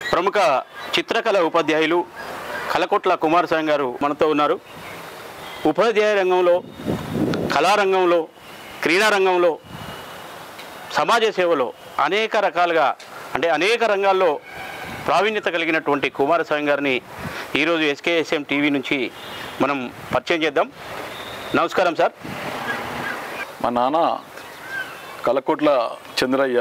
ప్రముఖ చిత్రకళ ఉపాధ్యాయులు కలకొట్ల కుమారస్వామి గారు మనతో ఉన్నారు ఉపాధ్యాయ రంగంలో కళారంగంలో క్రీడా రంగంలో సమాజ సేవలో అనేక రకాలుగా అంటే అనేక రంగాల్లో ప్రావీణ్యత కలిగినటువంటి కుమారస్వామి గారిని ఈరోజు ఎస్కేఎస్ఎం టీవీ నుంచి మనం పరిచయం చేద్దాం నమస్కారం సార్ మా నాన్న కలకొట్ల చంద్రయ్య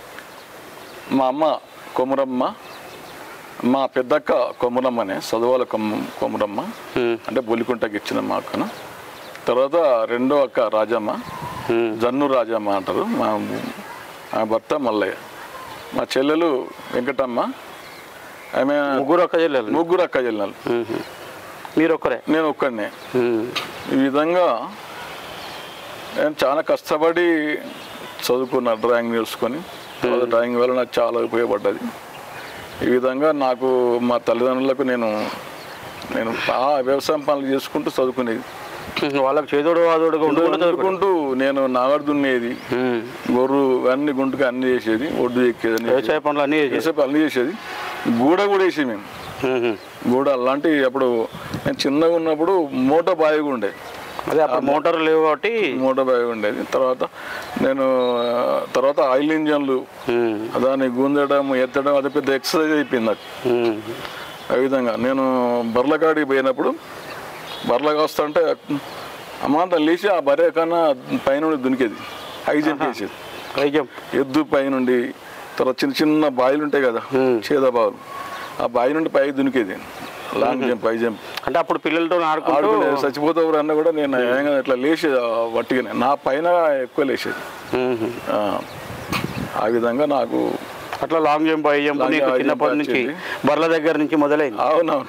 మా అమ్మ కొమురమ్మ మా పెద్దక్క కొమురమ్మనే చదువాల కొమ్మ కొమురమ్మ మ్మ్. అంటే బొలికుంటకి ఇచ్చిన మా అక్కను తర్వాత రెండో అక్క రాజమ్మ మ్మ్. జన్ను రాజమ్మ అంటారు మా ఆ భర్త మల్లయ్య మా చెల్లెలు వెంకటమ్మ ఆమె ముగ్గురు ఒక్క జిల్లాలు ముగ్గురు అక్క చెల్లెలు మీరు ఒక్కరే నేను ఒక్కడినే మ్మ్. ఈ విధంగా నేను చాలా కష్టపడి చదువుకున్న డ్రాయింగ్ నేర్చుకొని తర్వాత డ్రాయింగ్ వల్ల నాకు చాలా ఉపయోగపడ్డది ఈ విధంగా నాకు మా తల్లిదండ్రులకు నేను నేను ఆ వ్యవసాయం పనులు చేసుకుంటూ చదువుకునేది వాళ్ళకి చేదోడు వాదోడుగా ఉండకుండా చదువుకుంటారు. చదువుకుంటూ నేను నాగడు దున్నేది మ్మ్. గొర్రు అన్ని గుంటుకు అన్ని చేసేది ఒడ్డు ఎక్కేది అన్ని వ్యవసాయ పనులు అన్నీ చేసేది. చేసే అన్ని చేసేది గూడ కూడా వేసేది మేము మ్మ్. గూడ అలాంటి అప్పుడు నేను చిన్నగా ఉన్నప్పుడు మూట బాయిగా ఉండే అదే అప్పుడు మోటార్లు లేవు కాబట్టి మోటార్ బ్యాగ్ ఉండేది తర్వాత నేను ఆ, తర్వాత ఆయిల్ ఇంజన్లు మ్మ్. దాన్ని గుంజడం ఎత్తడం అది పెద్ద ఎక్సర్సైజ్ అయిపోయింది నాకు మ్మ్. ఆ విధంగా నేను బర్లకాడికి పోయినప్పుడు బర్ల కాస్తుంటే అమాంతం లేచి ఆ బర్రె కన్నా పైనుండి దునికేది హై జంప్ చేసేది హై జంప్ ఎద్దు పైనుండి తర్వాత చిన్న చిన్న బావిలు ఉంటాయి కదా Hmm. చేద బావులు ఆ బావి నుండి పై దునికేది లాంగ్ జంప్ హై జంప్ అంటే అప్పుడు పిల్లలతో ఆడుకుంటూ ఆడుకునే చచ్చిపోతావు అన్న కూడా నేను ఏకంగా ఇట్లా లేచేది ఆ వట్టిగానే నా పైన ఎక్కువ లేచేది మ్మ్. ఆ, ఆ విధంగా నాకు అట్లా long jump high jump Long నీకు jump, high చిన్నప్పటి jump నుంచి వచ్చింది. బర్ల దగ్గర నుంచి మొదలైంది అవునవును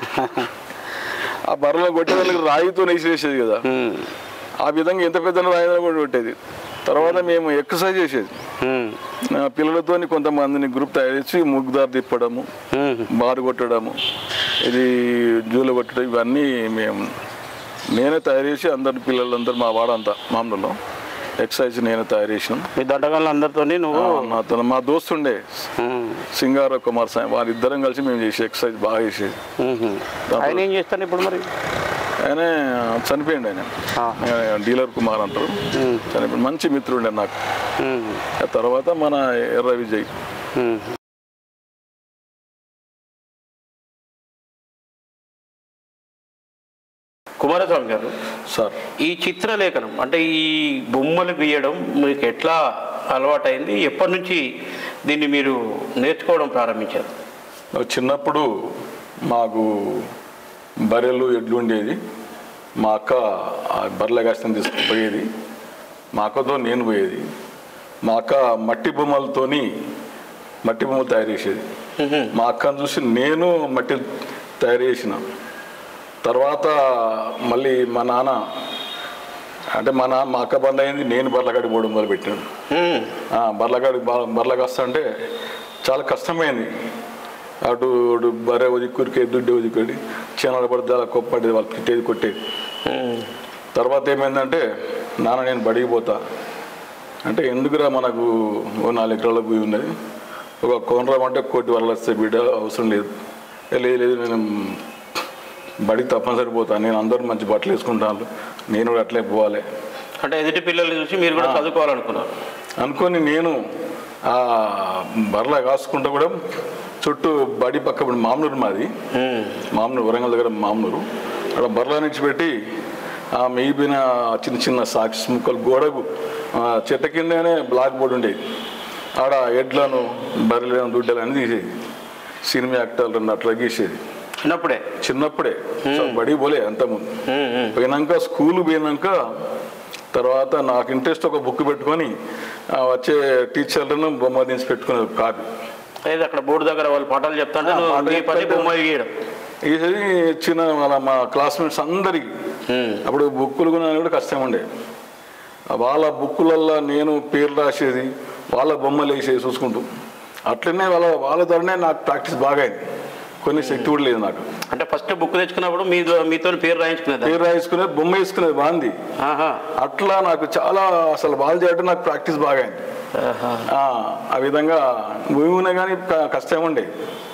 ఆ బర్రెలో కొట్టేదానికి రాయితో వేసేది కదా మ్మ్. ఆ విధంగా ఎంత పెద్ద రాయితో కూడా కొట్టేది తర్వాత మేము ఎక్సర్సైజ్ చేసేది మ్మ్. ఆ, పిల్లలతోని కొంతమందిని గ్రూప్ తయారు చేసి ముగ్గుదారు తిప్పడము మ్మ్. బారు కొట్టడము ఇది జూలు కొట్టడం ఇవన్నీ మేము నేనే తయారు చేసి అందరి పిల్లలందరూ మా వాడంతా మామూలు ఎక్సర్సైజ్ నేనే తయారు చేసినాం మీ దండగాళ్ళ అందరితో నువ్వు ఆ, నాతో మా దోస్తుండే మ్మ్. సింగార కుమార్ సాయి వారిద్దరం కలిసి మేము చేసే ఎక్సర్సైజ్ బాగా చేసేది మ్మ్. ఆయన ఏం చేస్తాను ఇప్పుడు మరి ఆయన చనిపోయిండు ఆయన ఆ. ఆయన డీలర్ కుమార్ అంటారు మ్మ్. చనిపోయింది మంచి మిత్రుండే నాకు మ్మ్. ఆ తర్వాత మన ఎర్ర విజయ్ మ్మ్. కుమారస్వామి గారు సార్ ఈ చిత్రలేఖనం అంటే ఈ బొమ్మలు గీయడం మీకు ఎట్లా అలవాటైంది ఎప్పటి నుంచి దీన్ని మీరు నేర్చుకోవడం ప్రారంభించారు నాకు చిన్నప్పుడు మాకు బర్రెలు ఎడ్లు ఉండేది మా అక్క ఆ బర్రెల కాస్తం తీసుకుపోయేది మా అక్కతో నేను పోయేది మా అక్క మట్టి బొమ్మలతోని మట్టి బొమ్మలు తయారు చేసేది మా అక్కను చూసి నేను మట్టి తయారు చేసిన తర్వాత మళ్ళీ మా నాన్న అంటే మా నాన్న మా అక్క బండ్లు అయింది నేను బర్లకాడికి పోవడం మొదలుపెట్టాను మ్మ్. ఆ, బర్లకాడికి బ- బర్లకు వస్తా అంటే చాలా కష్టమైంది అటు అటు బర్రె ఉదిక్కురికి దుడ్డి ఉదిక్కడి చీనాలు పడితే అలా కొప్పటి వాళ్ళు తిట్టేది కొట్టేది మ్మ్. తర్వాత ఏమైందంటే నాన్న నేను బడికి పోతా అంటే ఎందుకురా మనకు ఓ నాలుగు ఎకరాల భూమి ఉన్నది ఒక కోనరాం అంటే కోటి వరలు వస్తే బిడ్డ అవసరం లేదు "ఏ, లేదు లేదు నేను బడికి తప్పనిసరి పోతా నేను అందరూ మంచి బట్టలు వేసుకుంటాను నేను కూడా అట్లే పోవాలి అంటే ఎదుటి పిల్లల్ని చూసి మీరు కూడా చదువుకోవాలనుకున్నారు అనుకొని నేను ఆ బర్ల కాసుకుంటూ కూడా చుట్టూ బడి పక్క ఇప్పుడు మామూలు మాది మ్మ్. మామూలు వరంగల్ దగ్గర మామూలు అక్కడ బర్ల నుంచి పెట్టి ఆ మిగిలిన చిన్న చిన్న సాక్షి ముక్కలు గోడకు ఆ, చెట్ట కిందనే బ్లాక్ బోర్డు ఉండేది ఆడ ఎడ్లను బర్రెలను దుడ్డలు అని తీసేది సినిమా యాక్టర్లు అట్లా గీసేది చిన్నప్పుడే చిన్నప్పుడే సో బడి పోలే అంతకుముందు మ్మ్. మ్మ్. పోయినాక స్కూల్ పోయినాక తర్వాత నాకు ఇంట్రెస్ట్ ఒక బుక్ పెట్టుకొని ఆ, వచ్చే టీచర్లను బొమ్మ తీసి పెట్టుకునే కాపీ అయితే అక్కడ బోర్డు దగ్గర వాళ్ళు పాఠాలు చెప్తాంటే ఆ, నువ్వు పాఠాలు నీ పని చెప్తాంటే- బొమ్మ గీయడం ఇది చిన్న మన మా క్లాస్మేట్స్ అందరికి మ్మ్. అప్పుడు బుక్కులు కొనడానికి కూడా కష్టం ఉండే వాళ్ళ బుక్కులల్లో నేను పేరు రాసేది వాళ్ళ బొమ్మలు వేసేది చూసుకుంటూ అట్లనే వాళ్ళ వాళ్ళ ద్వారానే నాకు ప్రాక్టీస్ బాగా అయింది కొన్ని శక్తి కూడా లేదు నాకు అంటే ఫస్ట్ బుక్ తెచ్చుకున్నప్పుడు మీ మీతో పేరు రాయించుకునేదా పేరు రాయించుకునేది బొమ్మ వేసుకునేది బాగుంది ఆహా. అట్లా నాకు చాలా అసలు బాల్ చేయడం నాకు ప్రాక్టీస్ బాగా అయింది ఆహా. ఆ, ఆ విధంగా భూమి ఉన్నా కానీ క- కష్టం ఉండే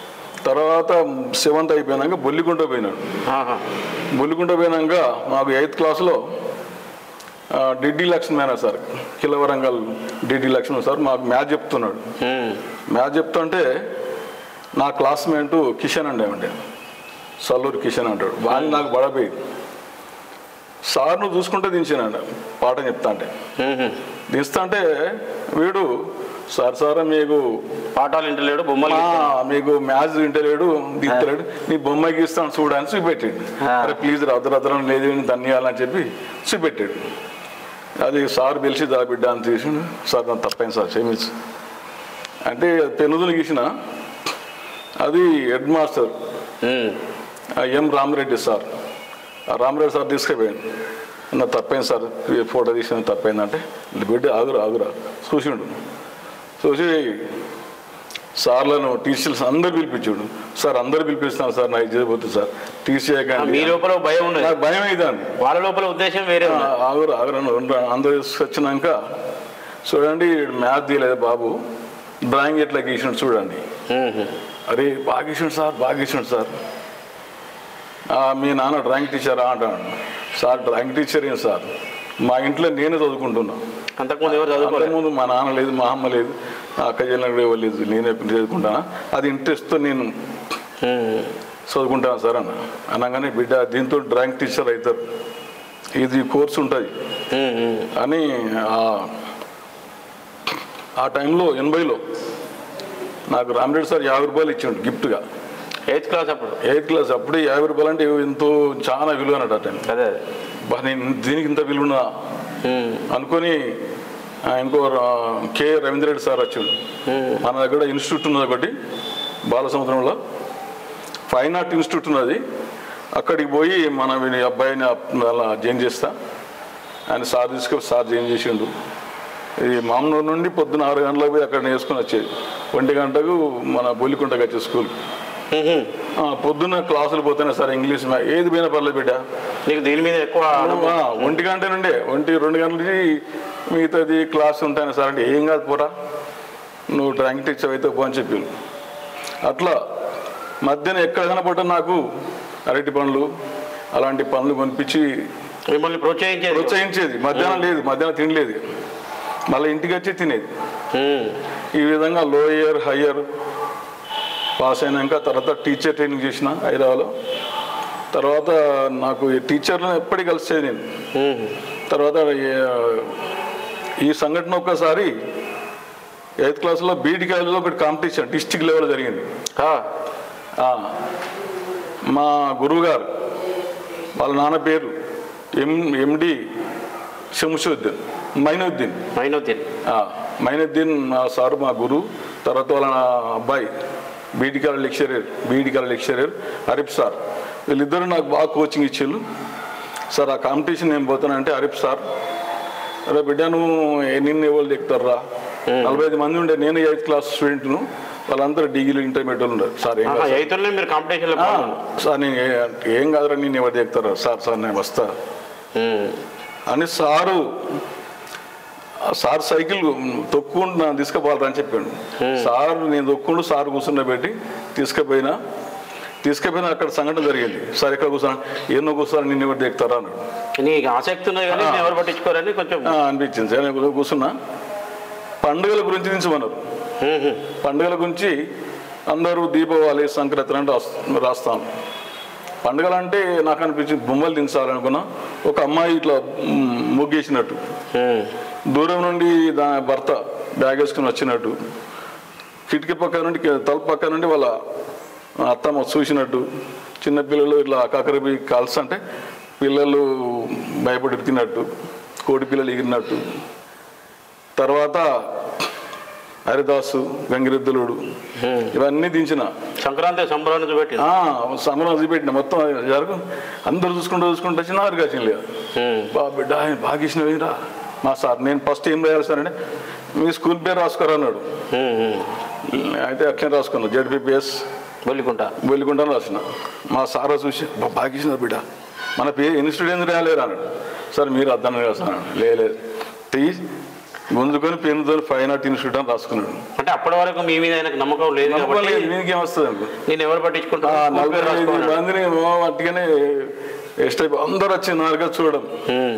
తర్వాత సెవెంత్ అయిపోయినాక బొల్లికుంట పోయినాడు ఆహా. బొల్లికుంట పోయినాక మాకు ఎయిత్ క్లాస్లో ఆ, డిడ్డి లక్ష్మణ సార్ కిల వరంగల్ డిడ్డి లక్ష్మణ సార్ మాకు మ్యాథ్ చెప్తున్నాడు ఉమ్. మ్యాథ్ చెప్తుంటే నా క్లాస్మేట్ కిషన్ అండి ఏమంటే సల్లూరు కిషన్ అంటాడు వాడిని నాకు బడపోయింది సార్ను చూసుకుంటే దించానండి పాఠం చెప్తా అంటే ఉహు. దిస్తా అంటే వీడు సార్ సార్ మీకు పాఠాలు ఇంటలేడు బొమ్మలు ఆ, మీకు మ్యాథ్స్ వింటలేడు దింతలేడు నీ బొమ్మకి ఇస్తాను చూడని చూపెట్టాడు ఆ. అరే ప్లీజ్ రద్దు లేదు ధన్యాలని చెప్పి చూపెట్టాడు అది సార్ పిలిచి దా బిడ్డ అని తీసిండు సార్ నాకు తప్పైంది సార్ క్షమించు అంటే పెనుదులు గీసిన అది హెడ్ మాస్టర్ ఉమ్. ఆ ఎం రామరెడ్డి సార్ ఆ రామరెడ్డి సార్ తీసుకుపోయాను నా తప్పైంది సార్ ఈ ఫోటో తీసిన తప్పైందంటే బిడ్డ ఆగురా ఆగురా చూసిండు చూసి సార్లను టీచర్స్ అందరు పిలిపించాడు సార్ అందరు పిలిపిస్తాను సార్ నాకు చేయబోతుంది సార్ టీసీ ఆ, మీ చేయకండి లోపల భయం ఉన్నది నాకు భయం అవుతుంది వాళ్ళ లోపల ఉద్దేశం వేరే ఉంది ఆగురు ఆగురు అందరు వచ్చినాక చూడండి మ్యాథ్ తీయలేదు బాబు డ్రాయింగ్ ఎట్లా గీసినాడు చూడండి ఉహు. అరే బాగా గీసాడు సార్ బాగా గీసాడు సార్ "ఆ, మీ నాన్న డ్రాయింగ్ టీచరా అంటాడు సార్ డ్రాయింగ్ టీచర్ ఏం సార్ మా ఇంట్లో నేనే చదువుకుంటున్నా అంతకుముందు ఎవరు చదువుకోలేదు అంతకుముందు మా నాన్న లేదు మా అమ్మ లేదు నా అక్క చెల్లెలు కూడా ఎవరు లేదు నేనే చదువుకుంటానా అది ఇంట్రెస్ట్తో నేను ఉమ్. చదువుకుంటాను సార్ అన్న అనగానే బిడ్డ దీంతో డ్రాయింగ్ టీచర్ అవుతారు ఇది కోర్స్ ఉంటుంది ఉమ్, ఉమ్. అని ఆ- ఆ టైంలో ఎనభైలో నాకు రామరెడ్డి సార్ యాభై రూపాయలు ఇచ్చిండు గిఫ్ట్గా ఎయిత్ క్లాస్ అప్పుడు ఎయిత్ క్లాస్ అప్పుడే యాభై రూపాయలు అంటే ఎంతో చాలా విలువ అన్నట్టు ఆ టైం అదే బా నేను దీనికి ఇంత విలువ ఉమ్. అనుకొని ఆ, ఇంకో రా- కె రవీంద్రెడ్డి సార్ వచ్చాడు ఉమ్. మన దగ్గర ఇన్స్టిట్యూట్ ఉన్నది ఒకటి బాలసముద్రంలో ఫైన్ ఆర్ట్ ఇన్స్టిట్యూట్ ఉన్నది అక్కడికి పోయి మన వీని అబ్బాయిని అప్- అలా జాయిన్ చేస్తా ఆయన సార్ తీసుకొని సార్ జాయిన్ చేసిండు ఇది మామూలు నుండి పొద్దున ఆరు గంటలకు పోయి అక్కడ నేర్చుకుని వచ్చేది ఒంటి గంటకు మన బొల్లికుంటకి వచ్చే స్కూల్ ఉహు. పొద్దున్న క్లాసులు పోతేనే సార్ ఇంగ్లీష్ మ్యా- ఏది పోయినా పర్లేదు బిడ్డ నీకు దీని మీద ఎక్కువ అనుభవం. ఆ, ఒంటి గంట నుండే ఒంటి రెండు గంటల నుంచి మిగతాది క్లాస్ ఉంటాను సార్ అంటే ఏం కాదు పోరా నువ్వు డ్రాయింగ్ టీచర్ అయితే పో అని చెప్పి అట్లా మధ్యాహ్నం ఎక్కడ కనపడ్డా నాకు అరటి పండ్లు అలాంటి పనులు కొనిపించి మిమ్మల్ని ప్రోత్సహించేది ప్రోత్సహించేది మధ్యాహ్నం లేదు మధ్యాహ్నం తినలేదు మళ్ళీ ఇంటికి వచ్చి తినేది ఉమ్. ఈ విధంగా లోయర్ హయ్యర్ పాస్ అయినాక తర్వాత టీచర్ ట్రైనింగ్ చేసిన హైదరాబాద్లో తర్వాత నాకు ఈ టీచర్లను ఎప్పటికీ కలిసేది నేను ఉమ్. తర్వాత ఏ- ఈ సంఘటన ఒక్కసారి ఎయిత్ క్లాస్లో బీటీ కాలేజీలో ఒకటి కాంపిటీషన్ డిస్టిక్ లెవెల్ జరిగింది ఆ. ఆ, మా గురువు గారు వాళ్ళ నాన్న పేరు ఎం ఎండి శంషుద్దీన్ మైనుద్దీన్ మైనుద్దీన్ ఆ, మైనుద్దీన్ మా సారు మా గురువు తర్వాత వాళ్ళ నా అబ్బాయి BT college lecturer BT college lecturer Harif sir వీళ్ళిద్దరూ నాకు బాగా కోచింగ్ ఇచ్చేళ్ళు సార్ ఆ కాంపిటీషన్ నేను పోతానంటే హరీఫ్ సార్ అరే బిడ్డ నువ్వు ఏ- నిన్ను ఎవరు దిగుతారా నలభై ఐదు మంది ఉండే నేను ఎయిత్ క్లాస్ స్టూడెంట్ను వాళ్ళందరూ డిగ్రీలు ఇంటర్మీడియట్ ఉన్నారు సార్ ఏం కాదు ఎయితుల్ని మీరు కాంపిటీషన్లో ఆ, సార్ నేను ఏ- ఏం కాదురా నేను ఎవరు దిగుతారా సార్ సార్ నేను వస్తా అని సారు ఆ సార్ సైకిల్ తొక్కుంటూ నన్ను తీసుకుపోవాలని చెప్పాడు సార్ నేను తొక్కుంటూ సార్ కూర్చున్న పెట్టి తీసుకుపోయినా తీసుకుపోయినా అక్కడ సంఘటన జరిగింది సార్ ఎక్కడ కూర్చున్నా ఎన్నో కూర్చోని నిన్ను ఎవరు దిగుతారా అన్నాడు నీకు ఆసక్తి ఉన్నది కానీ నేను ఎవరు పట్టించుకోరని కొంచెం ఆ, అనిపించింది సరే నేను కూర్చున్నా పండుగల గురించి దించమన్నారు ఉహు. పండుగల గురించి అందరూ దీపావళి సంక్రాంతి అంటే రాస్- రాస్తాను పండుగలు అంటే నాకు అనిపించింది బొమ్మలు దించాలనుకున్నా ఒక అమ్మాయి ఇట్లా మ్, ముగ్గేసినట్టు ఉమ్. దూరం నుండి దా భర్త బ్యాగ్ వేసుకుని వచ్చినట్టు కిటికీ పక్క నుండి తలుపు పక్క నుండి వాళ్ళ అత్తమ్మ చూసినట్టు చిన్నపిల్లలు ఇట్లా కాకరపి కాల్స్ అంటే పిల్లలు భయపడి తిన్నట్టు కోడి పిల్లలు ఎగిరినట్టు తర్వాత హరిదాసు గంగిరెద్దులుడు ఇవన్నీ దించిన సంక్రాంతి సంబరాన్ని చూపెట్టి ఆ, సమరం చూపెట్టిన మొత్తం జరుగు అందరు చూసుకుంటూ చూసుకుంటూ వచ్చిన వారికి వచ్చిన లేదు బా బిడ్డ ఆయన బాగా ఇచ్చినవిరా మా సార్ నేను ఫస్ట్ ఏం రాయాలి సార్ అంటే మీ స్కూల్ పేరు రాసుకోరా అన్నాడు అయితే అట్లనే రాసుకున్నా జడ్పీపీఎస్ బొల్లికుంటా వెళ్ళుకుంటాను రాసిన మా సార్ చూసి "బా, బాగా ఇచ్చినారు బిడ్డ మన పేరు ఇన్స్టిట్యూట్ ఎందుకు రాయలేరు అన్నాడు సార్ మీరు అర్థం కదా సార్ అన్నాడు. "లే, లేదు తీయి గుంజుకొని పెన్నుతో ఫైవ్ నాట్ ఇన్స్టిట్యూట్ అని రాసుకున్నాడు అంటే అప్పటి వరకు మీ మీద ఆయనకు నమ్మకం లేదు కాబట్టి దీనికి ఏమొస్తుంది అనుకో నేను ఎవరు ఆ, పట్టించుకుంటాను స్కూల్ నలభై పేరు ఐదు రాసుకున్నాడు. మందిని అట్టుగానే ఎస్టైప్ అందరూ వచ్చి నాలుగా చూడడం ఉమ్.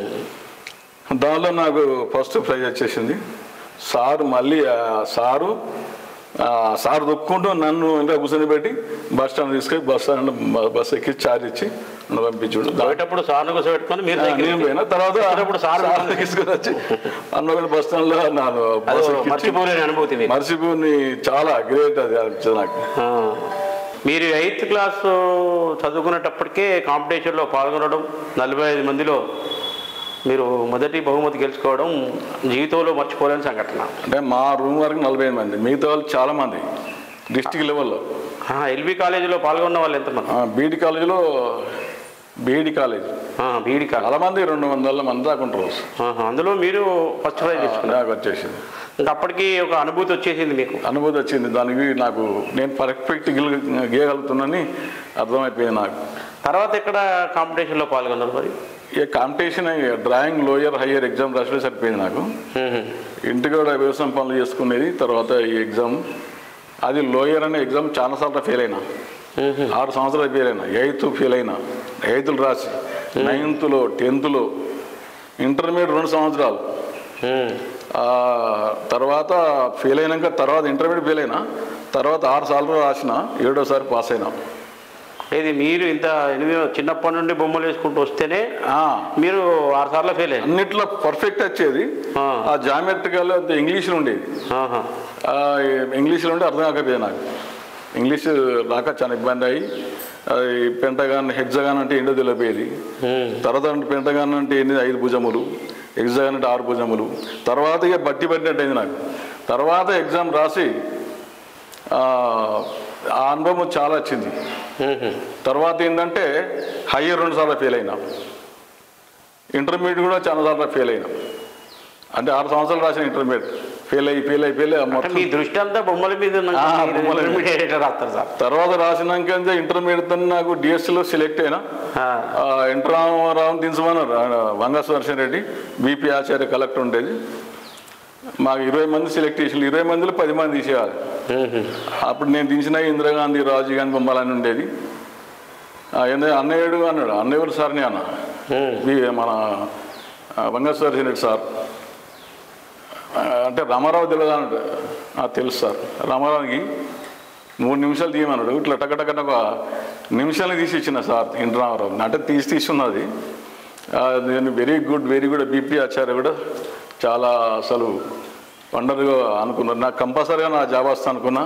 దానిలో నాకు ఫస్ట్ ప్రైజ్ వచ్చేసింది సారు మళ్ళీ ఆ సారు ఆ సార్ దొక్కుంటూ నన్ను ఇంకా కూర్చొని పెట్టి బస్ స్టాండ్ తీసుకొని బస్ స్టాండ్ బస్ ఎక్కి చార్జ్ ఇచ్చి నన్ను పంపించుడు దా- పోయేటప్పుడు సార్ను కోసం పెట్టుకొని మీరు ఆ, సైకిల్ నేను పోయినా తర్వాత వచ్చేటప్పుడు సార్ సార్ తీసుకొని వచ్చి అన్నగడ బస్ స్టాండ్ లో నాకు అది బస్ ఎక్కించి మర్చిపోలేని అనుభూతి మీకు మర్చిపోని చాలా గ్రేట్ అది అనిపించింది నాకు ఆ. మీరు ఎయిత్ క్లాస్ చదువుకునేటప్పటికే కాంపిటీషన్లో పాల్గొనడం నలభై ఐదు మందిలో మీరు మొదటి బహుమతి గెలుచుకోవడం జీవితంలో మర్చిపోలేని సంఘటన అంటే మా రూమ్ వరకు నలభై ఐదు మంది మిగతా వాళ్ళు చాలా మంది డిస్టిక్ లెవెల్లో ఎల్బీ కాలేజీలో పాల్గొన్న వాళ్ళు ఎంతమంది బీఈడి కాలేజీలో బీఈడి కాలేజ్ బీడి కాలేజ్ చాలా మంది రెండు వందల మంది దాకా ఉంటారు ఆహా, అందులో మీరు ఫస్ట్ ప్రైజ్ తీసుకున్నారు నాకు వచ్చేసింది ఇంకా అప్పటికి ఒక అనుభూతి వచ్చేసింది మీకు అనుభూతి వచ్చింది దానికి నాకు నేను పర్ఫెక్ట్ గీయగలుగుతున్నానని అర్థమైపోయింది నాకు తర్వాత ఎక్కడ కాంపిటీషన్లో పాల్గొన్నారు మరి ఇక competition drawing lower higher exam రాసే సరిపోయింది నాకు మ్మ్. ఇంటికి కూడా వ్యవసాయం పనులు చేసుకునేది తర్వాత ఈ ఎగ్జామ్ అది లోయర్ అనే ఎగ్జామ్ చాలాసార్లు ఫెయిల్ అయినా మ్మ్. ఆరు సంవత్సరాలు ఫెయిల్ అయినా ఎయిత్ ఫెయిల్ అయినా ఎయిత్లు రాసి నైన్త్లో టెన్త్లో ఇంటర్మీడియట్ రెండు సంవత్సరాలు మ్మ్. ఆ తర్వాత ఫెయిల్ అయినాక తర్వాత ఇంటర్మీడియట్ ఫెయిల్ అయినా తర్వాత ఆరు సార్లు రాసిన ఏడోసారి పాస్ అయినా ఇది మీరు ఇంత ఎనిమిది చిన్నప్పటి నుండి బొమ్మలు వేసుకుంటూ వస్తేనే ఆ, మీరు ఆరు సార్లు ఫెయిల్ అయ్యారు అన్నిట్లో పర్ఫెక్ట్ వచ్చేది ఆ. ఆ జామెట్రికల్ ఇంగ్లీష్లో ఉండేది ఆహా. ఆ, ఇంగ్లీష్లో ఉంటే అర్థం కాకపోయేది నాకు ఇంగ్లీష్ రాక చాలా ఇబ్బంది అయ్యి అది పెంటగాన్ హెగ్జగాన్ అంటే ఏంటో తెలియపోయేది మ్మ్. తర్వాత అంటే పెంటగాన్ అంటే ఏంటి ఐదు భుజములు ఎగ్జామ్ అంటే ఆరు భుజములు తర్వాత ఇక బట్టి పట్టినట్టు అయింది నాకు తర్వాత ఎగ్జామ్ రాసి ఆ ఆ అనుభవం చాలా వచ్చింది మ్మ్. తర్వాత ఏంటంటే హయ్యర్ రెండు సార్లు ఫెయిల్ అయినా ఇంటర్మీడియట్ కూడా చాలా సార్లు ఫెయిల్ అయినా అంటే ఆరు సంవత్సరాలు రాసిన ఇంటర్మీడియట్ ఫెయిల్ అయ్యి ఫెయిల్ అయ్యి ఫెయిల్ అయ్యి అంటే మొత్తం మీ దృష్టి అంతా బొమ్మల మీద ఉన్నాక ఆ, మీరు బొమ్మల మీద. intermediate ఎట్లా రాస్తారు సార్ తర్వాత రాసినాక ఇంటర్మీడియట్ తో నాకు డిఎస్సిలో సెలెక్ట్ అయినా ఆ. ఇంటరామరావు దించమన్నారు ఆయన వంగ సుదర్శన్ రెడ్డి బీపీ ఆచార్య కలెక్టర్ ఉండేది మాకు ఇరవై మంది సెలెక్ట్ చేసి ఇరవై మందిలో పది మంది తీసేయాలి మ్మ్. అప్పుడు నేను దించిన ఇందిరాగాంధీ రాజీవ్ గాంధీ బొమ్మలని ఉండేది ఆ, ఏంది అన్నయ్యడు అన్నాడు అన్నయ్య సార్ని అన్న మ్మ్. ఈ మన వంగ సుదర్శన్ రెడ్డి సార్ ఆ, అంటే రామారావు తెలియదు అన్నాడు "ఆ, తెలుసు సార్ రామారావుకి మూడు నిమిషాలు తీయమన్నాడు ఇట్లా టకటక ఒక నిమిషాలు తీసి ఇచ్చిన సార్ ఇంటి రామారావు అంటే తీసి తీసున్నది నేను very good very good BP Acharya కూడా చాలా అసలు వండర్గా అనుకున్నారు నాకు కంపల్సరీగా నా జాబ్ వస్తా అనుకున్నా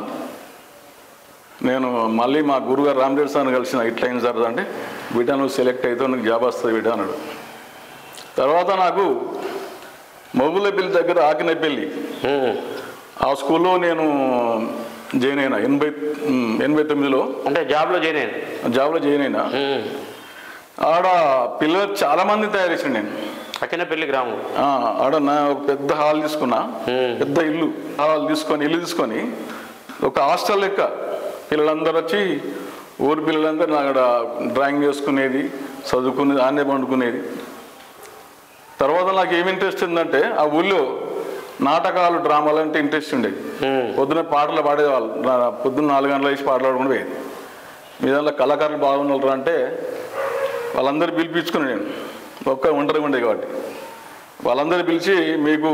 నేను మళ్ళీ మా గురుగారు రామదేవ్ సార్ని కలిసిన ఇట్లా అయింది సార్ అంటే బిడ్డ నువ్వు సెలెక్ట్ అయితే నీకు జాబ్ వస్తుంది బిడ్డ అన్నాడు తర్వాత నాకు మొగులపల్లి దగ్గర ఆకినపల్లి మ్మ్. ఆ స్కూల్లో నేను జాయిన్ అయినా ఎనభై ఉమ్, ఎనభై తొమ్మిదిలో అంటే జాబ్లో జాయిన్ అయ్యాను జాబ్లో జాయిన్ అయినా మ్మ్. ఆడ పిల్లలు చాలా మంది తయారు చేసాను నేను అకినపల్లి గ్రామం ఆ, ఆడ నా ఒక పెద్ద హాల్ తీసుకున్నా మ్మ్. పెద్ద ఇల్లు హాల్ తీసుకొని ఇల్లు తీసుకొని ఒక హాస్టల్ లెక్క పిల్లలందరూ వచ్చి ఊరి పిల్లలందరూ నా అక్కడ డ్రాయింగ్ చేసుకునేది చదువుకునేది ఆనే పండుకునేది తర్వాత నాకు ఏమి ఇంట్రెస్ట్ ఉందంటే ఆ ఊళ్ళో నాటకాలు డ్రామాలు అంటే ఇంట్రెస్ట్ ఉండేది మ్మ్. పొద్దున పాటలు పాడేవాళ్ళు నా- పొద్దున్న నాలుగు గంటల వేసి పాటలు పాడుకుంటూ పోయేది మీ దాంట్లో కళాకారులు బాగున్నారు అంటే వాళ్ళందరూ పిలిపించుకుని నేను ఒక్క ఒంటరిగా ఉండేది కాబట్టి వాళ్ళందరూ పిలిచి మీకు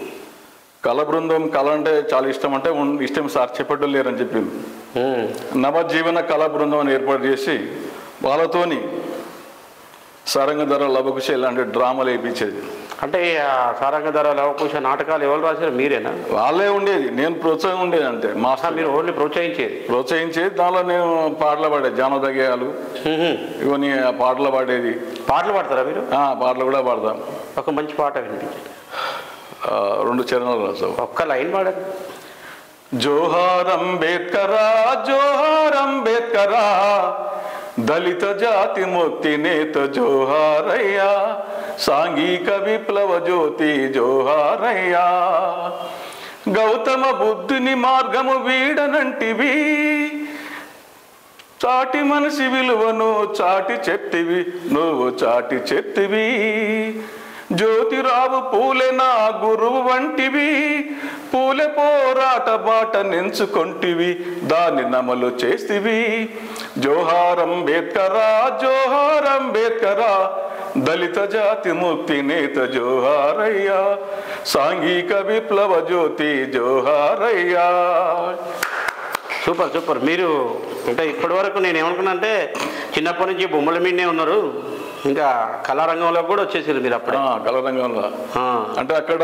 కళ బృందం కళ అంటే చాలా ఇష్టం అంటే ఉన్- ఇష్టం సార్ చెప్పటం లేరని చెప్పింది మ్మ్. నవజీవన కళా బృందం అని ఏర్పాటు చేసి వాళ్ళతోని సరంగధర లవకుశ ఇలాంటి డ్రామాలు వేయించేది అంటే ఆ సారంగ ధర లవకుశ నాటకాలు ఎవరు రాశారు మీరేనా వాళ్ళే ఉండేది నేను ప్రోత్సాహం ఉండేది అంతే ఆ, మాస్టర్ మీరు ఓన్లీ ప్రోత్సహించేది ప్రోత్సహించేది దానిలో నేను పాటలు పాడేది జానద గేయాలు మ్మ్. ఇవన్నీ ఆ పాటలు పాడేది పాటలు పాడతారా మీరు ఆ, పాటలు కూడా పాడతాం ఒక మంచి పాట వినిపించండి ఆ, రెండు చరణాలు రాసావు ఒక్క లైన్ పాడండి జోహార్ అంబేద్కరా జోహార్ అంబేద్కరా దళిత జాతి ముక్తి నేత జోహారయ్యా సాంఘిక విప్లవ జ్యోతి జోహారయ్యా గౌతమ బుద్ధుని మార్గము వీడనంటివి చాటి మనిషి విలువను చాటి చెప్తివి నువ్వు చాటి చెప్తివి జ్యోతిరావు పూలే నా గురువు వంటివి పూలె పోరాట బాట నెంచుకొంటివి దాన్ని నమలు చేస్తివి జోహార్ అంబేద్కరా జోహార్ అంబేద్కరా దళిత జాతి ముక్తి నేత జోహారయ్యా సాంఘిక విప్లవ జ్యోతి జోహారయ్యా సూపర్ సూపర్ మీరు అంటే ఇప్పటి వరకు నేను ఏమనుకున్నా అంటే చిన్నప్పటి నుంచి బొమ్మల మీదనే ఉన్నారు ఇంకా కళారంగంలో కూడా వచ్చేసారు మీరు అప్పుడే ఆ, కళరంగంలో ఆ, అంటే అక్కడ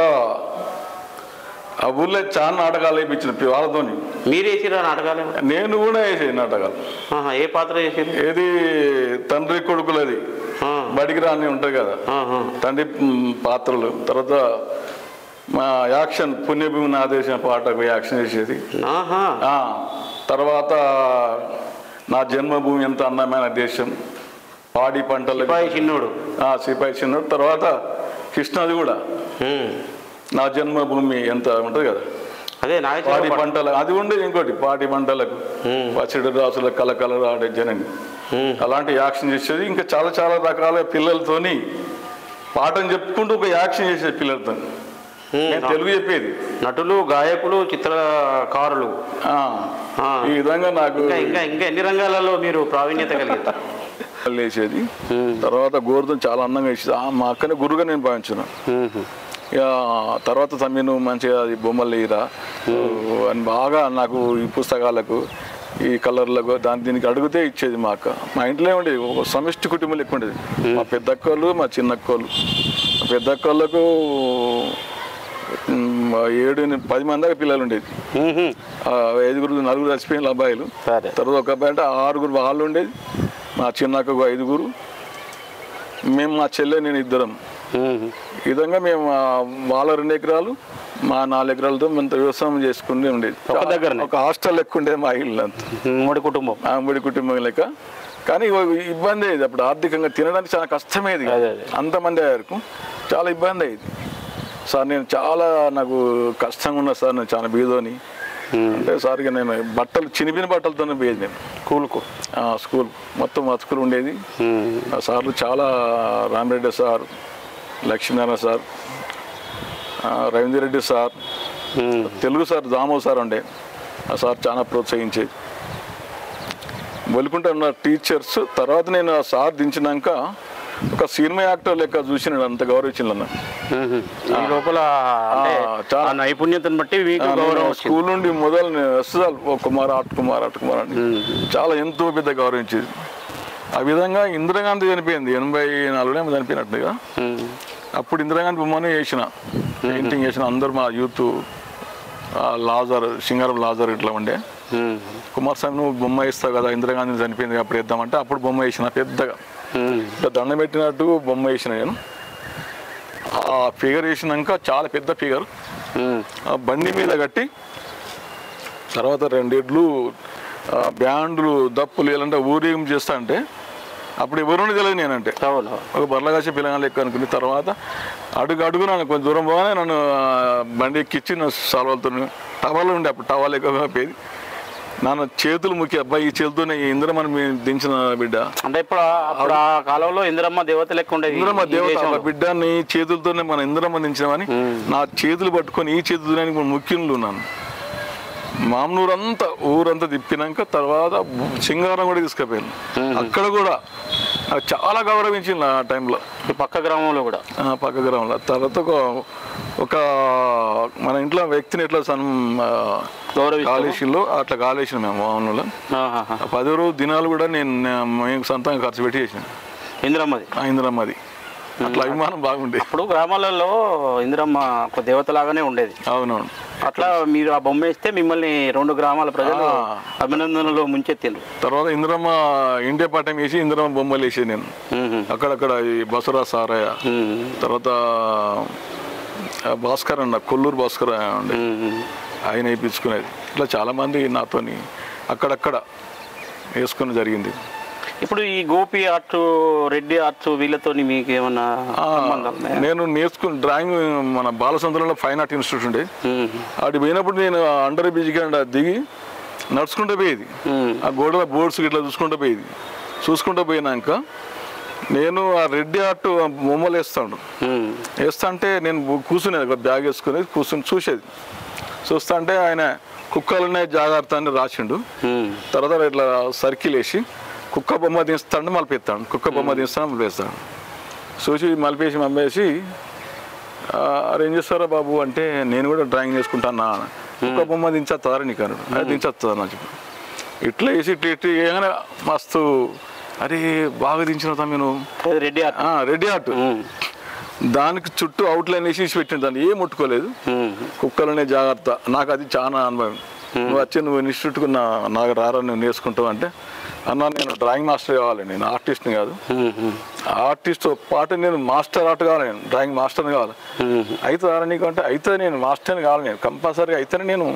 ఆ ఊర్లో చాలా నాటకాలు వేయించిన వాళ్ళతోని మీరు వేసిరా నాటకాలు ఏమైనా? నేను కూడా వేసే నాటకాలు ఆహా, ఏ పాత్ర వేసారు ఏది తండ్రి కొడుకులది ఆ, బడికి రాని ఉంటుంది కదా ఆహా. తండ్రి మ్, పాత్రలు తర్వాత మా యాక్షన్ పుణ్యభూమి నా దేశం పాటకు యాక్షన్ చేసేది ఆహా ఆ, తర్వాత నా జన్మభూమి ఎంత అందమైన దేశం పాడి పంటలు సిపాయి చిన్నోడు సిపాయి చిన్న తర్వాత కృష్ణది కూడా ఉమ్. నా జన్మభూమి ఎంత ఉంటుంది కదా అదే పాడి నాగేశ్వర పంటలు అది ఉండేది ఇంకోటి పాడి పంటలకు ఉమ్. పచ్చడి రాసుల కలకల ఆడే జనని ఉమ్. అలాంటి యాక్షన్ చేసేది ఇంకా చాలా చాలా రకాల పిల్లలతోని పాఠం చెప్పుకుంటూ ఒక యాక్షన్ చేసేది పిల్లలతో ఉమ్. నేను తెలుగు చెప్పేది నటులు గాయకులు చిత్రకారులు ఆ, ఆ. ఈ విధంగా నాకు ఇంకా ఇంకా ఇంకా ఎన్ని రంగాలలో మీరు ప్రావీణ్యత కలిగారు వేసేది ఉమ్. తర్వాత గోరుతో చాలా అందంగా వేసేది ఆ, మా అక్కనే గురుగా నేను భావించిన ఉహు. ఇక తర్వాత తమ్మి నువ్వు మంచిగా అది బొమ్మలు లేరా అని బాగా నాకు ఈ పుస్తకాలకు ఈ కలర్లకు దాని దీనికి అడిగితే ఇచ్చేది మా అక్క మా ఇంట్లో ఉండేది ఒక సమిష్టి కుటుంబం ఎక్కువ ఉండేది మా పెద్దక్కలు మా చిన్నక్కలు మా పెద్దక్కళ్ళకు ఉమ్, ఏడు ఎనిమిది, పది మంది దాకా పిల్లలు ఉండేది ఉహు. ఆ, ఐదుగురు నలుగురు చచ్చిపోయిన అబ్బాయిలు సరే తర్వాత ఒక అబ్బాయి అంటే ఆరుగురు వాళ్ళు ఉండేది మా చిన్నక్కకు ఐదుగురు మేము మా చెల్లె నేను ఇద్దరం ఉహు. ఈ విధంగా మేము ఆ, వాళ్ళ రెండు ఎకరాలు మా నాలుగు ఎకరాలతో మేము వ్యవసాయం చేసుకుని ఉండేది ఒక దగ్గరనే? ఒక హాస్టల్ లెక్క ఉండేది మా ఇల్లు అంతా ఉమ్మడి కుటుంబం ఆ ఉమ్మడి కుటుంబం లెక్క కానీ ఇవ- ఇబ్బంది అయ్యేది అప్పుడు ఆర్థికంగా తినడానికి చాలా కష్టమేది అదే, అదే. అంతమంది అయ్యారు చాలా ఇబ్బంది అయ్యేది సార్ నేను చాలా నాకు కష్టంగా ఉన్నా సార్ నేను చాలా బీదోని ఉమ్. అంటే సార్ ఇక నేను బట్టలు చినిపిన బట్టలతోనే పోయేది నేను కూలుకు ఆ, స్కూల్ మొత్తం అతుకులు ఉండేది ఉమ్. ఆ సార్లు చాలా రామిరెడ్డి సార్ లక్ష్మీనారాయణ సార్ ఆ, Ravindra Reddy sir um. Telugu sir దామో సార్ ఉండే ఆ సార్ చాలా ప్రోత్సహించేది వెలుకుంటే ఉన్న టీచర్స్ తర్వాత నేను ఆ సార్ దించినాక ఒక సినిమా యాక్టర్ లెక్క చూసి నేను అంత గౌరవించిన నన్ను ఉహు. ఈ లోపల అంటే ఆ, చాలా. ఆ నైపుణ్యతను బట్టి మీకు గౌరవం వచ్చింది స్కూల్ నుండి మొదలు నేను వస్తాను ఓ కుమార్ ఆట్ కుమార్ ఆట్ కుమార్ అని చాలా ఎంతో పెద్ద గౌరవించేది ఆ విధంగా ఇందిరాగాంధీ చనిపోయింది ఎనభై నాలుగులో ఏమో చనిపోయినట్టుగా ఉమ్. అప్పుడు ఇందిరాగాంధీ బొమ్మనే చేసిన పెయింటింగ్ చేసిన అందరు మా యూత్ ఆ, లాజర్ సింగారం లాజర్ ఇట్లా ఉండే ఉమ్. కుమారస్వామి నువ్వు బొమ్మ వేస్తావు కదా ఇందిరాగాంధీ చనిపోయింది అప్పుడు వేద్దామంటే అప్పుడు బొమ్మ వేసిన పెద్దగా ఉమ్. ఇట్లా దండం పెట్టినట్టు బొమ్మ వేసిన నేను ఆ ఫిగర్ వేసినాక చాలా పెద్ద ఫిగర్ ఉమ్. ఆ బండి మీద కట్టి తర్వాత రెండేళ్ళు ఆ, బ్యాండ్లు దప్పులు ఇలాంటి ఊరేగం చేస్తా అంటే అప్పుడు ఎవరు తెలియదు నేనంటే అవును ఒక బర్లగాసి పిల్లగా లెక్క అనుకుని తర్వాత అడుగు అడుగు నన్ను కొంచెం దూరం పోగానే నన్ను ఆ, బండి ఎక్కిచ్చి నా సాల్వాలతో టవాలు ఉండే అప్పుడు టవాలు ఎక్కువ పోయేది నాన్న చేతులు ముఖ్య అబ్బాయి ఈ చేతులతోనే ఇంద్రమని మేము దించిన బిడ్డ అంటే ఇప్పుడు ఆ- అప్పుడు ఆ కాలంలో ఇందిరమ్మ దేవత లెక్క ఉండేది ఈ- ఇంద్రమ్మ ఈ దేవత దేశంలో. ఆ బిడ్డని చేతులతోనే మన ఇంద్రమ్మ దించినామని నా చేతులు పట్టుకొని ఈ చేతులతో ముఖ్యంలో ఉన్నాను మామూలు అంతా ఊరంతా తిప్పినాక తర్వాత సింగారం కూడా తీసుకుపోయాను అక్కడ కూడా నాకు చాలా గౌరవించింది ఆ టైంలో ఈ పక్క గ్రామంలో కూడా ఆ, పక్క గ్రామంలో తర్వాత ఒక ఒక మన ఇంట్లో వ్యక్తిని ఎట్లా సన్ గౌరవిస్తాము. కాలేజీలో అట్లా కాలేసిన మేము మామూలు ఆహాహా. ఆ పది రోజు దినాలు కూడా నేను నేను మేము సొంతంగా ఖర్చు పెట్టి చేసిన ఇందిరమ్మది ఆ ఇందిరమ్మది అట్లా అభిమానం బాగుండే అప్పుడు గ్రామాలలో ఇందిరమ్మ ఒక దేవత లాగానే ఉండేది అవునవును అట్లా మీరు ఆ బొమ్మ వేస్తే మిమ్మల్ని రెండు గ్రామాల ప్రజలు ఆ. అభినందనలో ముంచెత్తిండ్రు తర్వాత ఇందిరమ్మ ఇండియా పట్టం వేసి ఇందిరమ్మ బొమ్మలు వేసేది నేను ఉహు. అక్కడక్కడ ఈ బసరా సారయ్య ఉమ్. తర్వాత ఆ భాస్కర్ అన్న కొల్లూరు భాస్కర్ ఉండే ఉమ్. ఆయన వేయించుకునేది ఇట్లా చాలామంది నాతోని అక్కడక్కడ వేసుకుని జరిగింది ఇప్పుడు ఈ గోపి ఆర్ట్ రెడ్డి ఆర్ట్ వీళ్ళతో మీకు ఏమన్నా ఆ, సంబంధం ఉన్నాయా? నేను నేర్చుకుని డ్రాయింగ్ మన బాలసంద్రంలో ఫైన్ ఆర్ట్ ఇన్స్టిట్యూట్ ఉండే ఉమ్. అటు పోయినప్పుడు నేను అండర్ బ్రిడ్జ్ కింద దిగి నడుచుకుంటూ పోయేది ఉమ్. ఆ గోడల బోర్డ్స్ ఇట్లా చూసుకుంటూ పోయేది చూసుకుంటూ పోయినాక నేను ఆ రెడ్డి ఆర్ట్ బొమ్మలు వేస్తాడు ఉమ్. వేస్తా అంటే నేను బు- కూర్చునేది ఒక బ్యాగ్ వేసుకుని కూర్చుని చూసేది చూస్తా అంటే ఆయన కుక్కలనే జాగ్రత్త అని రాసిండు ఉమ్. తర్వాత ఇట్లా సర్కిల్ వేసి కుక్క బొమ్మ తీస్తాడు మలిపిస్తాడు కుక్క బొమ్మ తీస్తాడు మలిపేస్తాడు చూసి మలిపేసి మమ్మేసి "ఆ, అరే ఏం చేస్తారా బాబు అంటే నేను కూడా డ్రాయింగ్ చేసుకుంటానా కుక్క బొమ్మ దించేస్తారా నీకు అన్నాడు అది దించేస్తా నాకు చెప్పి ఇట్లా వేసి ఇట్లా ఇట్లా ఏమైనా మస్తు అరే బాగా దించిన తమ్మి అది Reddy art Reddy art um. దానికి చుట్టూ అవుట్లైన్ వేసి ఇచ్చి పెట్టిన దాన్ని ఏం ముట్టుకోలేదు ఉమ్. కుక్కలనే జాగ్రత్త నాకు అది చాలా అనుభవం నువ్వు వచ్చి నువ్వు ఇన్స్టిట్యూట్కు నా నాకు రారా నువ్వు నేర్చుకుంటావు అంటే అన్న నేను డ్రాయింగ్ మాస్టర్ కావాలి నేను ఆర్టిస్ట్ని కాదు ఉమ్. ఉమ్. ఆర్టిస్ట్ పాటు నేను మాస్టర్ ఆర్ట్ కావాలి నేను డ్రాయింగ్ మాస్టర్ని కావాలి ఉమ్. అయితే రారా నీకు అంటే అయితే నేను మాస్టర్ని కావాలి నేను కంపల్సరీగా అయితేనే నేను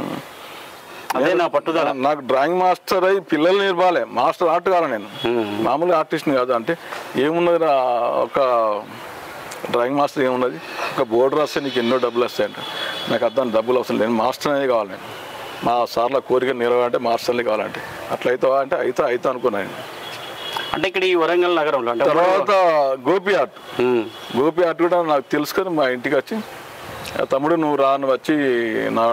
అదే నా పట్టుదల నాకు డ్రాయింగ్ మాస్టర్ అయ్యి పిల్లలు నేర్పాలి మాస్టర్ ఆర్ట్ కావాలి నేను మామూలుగా ఆర్టిస్ట్ని కాదు అంటే ఏమున్నది రా ఒక డ్రాయింగ్ మాస్టర్ ఏమున్నది ఒక బోర్డు రాస్తే నీకు ఎన్నో డబ్బులు వస్తాయంట నాకు అర్థం డబ్బులు అవసరం లేదు మాస్టర్ అనేది కావాలి నేను మా సార్ల కోరిక నెరవేరంటే మాస్టర్ని కావాలంటే అట్లయితే అంటే అయితే అయితే అనుకున్నాను అంటే ఇక్కడ ఈ వరంగల్ నగరంలో అంటే తర్వాత Gopi art um. Gopi art కూడా నాకు తెలుసుకొని మా ఇంటికి వచ్చి "ఆ తమ్ముడు నువ్వు రా నువ్వు వచ్చి నాడ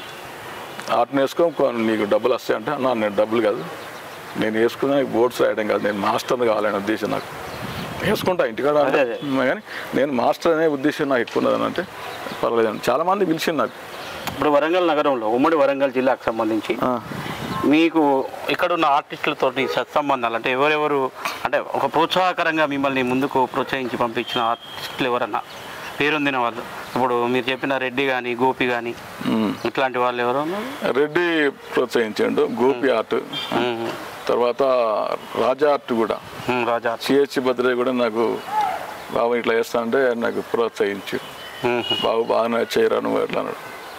ఆర్ట్ నేర్చుకో కొ- నీకు డబ్బులు వస్తాయంటే అన్న నేను డబ్బులు కాదు నేను వేసుకున్నా బోర్డ్స్ రాయడం కాదు నేను మాస్టర్ని కావాలనే ఉద్దేశం నాకు వేసుకుంటా ఇంటికాడ అంటే అదే, అదే. కానీ నేను మాస్టర్ అనే ఉద్దేశం నాకు ఎక్కువ ఉన్నదని అంటే పర్వాలేదండి చాలామంది పిలిచింది నాకు ఇప్పుడు వరంగల్ నగరంలో ఉమ్మడి వరంగల్ జిల్లాకు సంబంధించి ఆ, మీకు ఇక్కడ ఉన్న ఆర్టిస్టులతో సత్సంబంధాలు అంటే ఎవరెవరు అంటే ఒక ప్రోత్సాహకరంగా మిమ్మల్ని ముందుకు ప్రోత్సహించి పంపించిన ఆర్టిస్టులు ఎవరన్నా పేరొందిన వాళ్ళు ఇప్పుడు మీరు చెప్పిన రెడ్డి కానీ గోపి కానీ ఉమ్. ఇట్లాంటి వాళ్ళు ఎవరు ఉన్నారు? రెడ్డి ప్రోత్సహించాడు గోపి ఆర్ట్ ఉమ్. తర్వాత రాజా ఆర్ట్ కూడా ఉమ్, రాజా సిహెచ్ భద్రయ్య కూడా నాకు బాబు ఇట్లా చేస్తా అంటే నాకు ప్రోత్సహించు ఉమ్. బాబు బాగానే చేయరా నువ్వు ఎట్లా అన్నాడు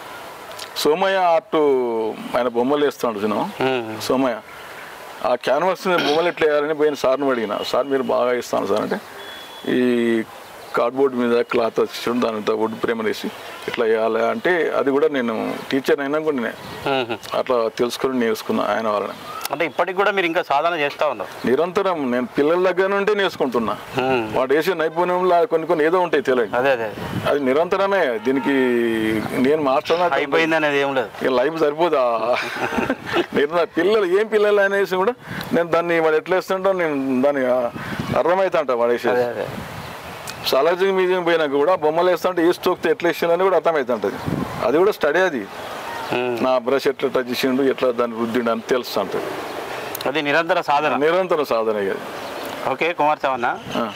సోమయ్య ఆర్ట్ ఆయన బొమ్మలు వేస్తాడు చూసినా ఉమ్. సోమయ్య ఆ క్యాన్వాస్ మీద బొమ్మలు ఎట్లా వేయాలని పోయిన సార్ని అడిగిన సార్ మీరు బాగా ఇస్తాను సార్ అంటే ఈ కార్డ్బోర్డ్ మీద క్లాత్ వచ్చి దానితో వుడ్ ప్రేమ వేసి ఇట్లా వేయాలి అంటే అది కూడా నేను టీచర్ అయినా కూడా నేను ఉమ్. అట్లా తెలుసుకొని నేర్చుకున్నా ఆయన వాళ్ళని అంటే ఇప్పటికి కూడా మీరు ఇంకా సాధన చేస్తూ ఉన్నారు నిరంతరం నేను పిల్లల దగ్గర నుండి నేర్చుకుంటున్నా ఉమ్. వాడు వేసే నైపుణ్యంలో కొన్ని కొన్ని ఏదో ఉంటాయి తెలియదు అదే అదే అదే. అది నిరంతరమే దీనికి నేను మార్చాలి అయిపోయింది అనేది ఏం లేదు ఇక లైఫ్ సరిపోదా నేను పిల్లలు ఏం పిల్లలు అనేసి కూడా నేను దాన్ని వాడు ఎట్లా వేస్తుంటో నేను దాన్ని అర్థమవుతా అంట వాడు వేసేది అదే అదే సాలాజింగ్ మ్యూజియం పోయినాక కూడా బొమ్మలు వేస్తుంటే ఏ స్టోక్తో ఎట్లా వేసిందని కూడా అర్థమవుతుంటది అది కూడా స్టడీ అది ఉమ్. నా బ్రష్ ఎట్లా టచ్ చేసిండు ఎట్లా దాన్ని రుద్దిండు అని తెలుస్తుంటది అది నిరంతర సాధన నిరంతర సాధన ఇక అది ఓకే కుమార్ సావన్న ఆ.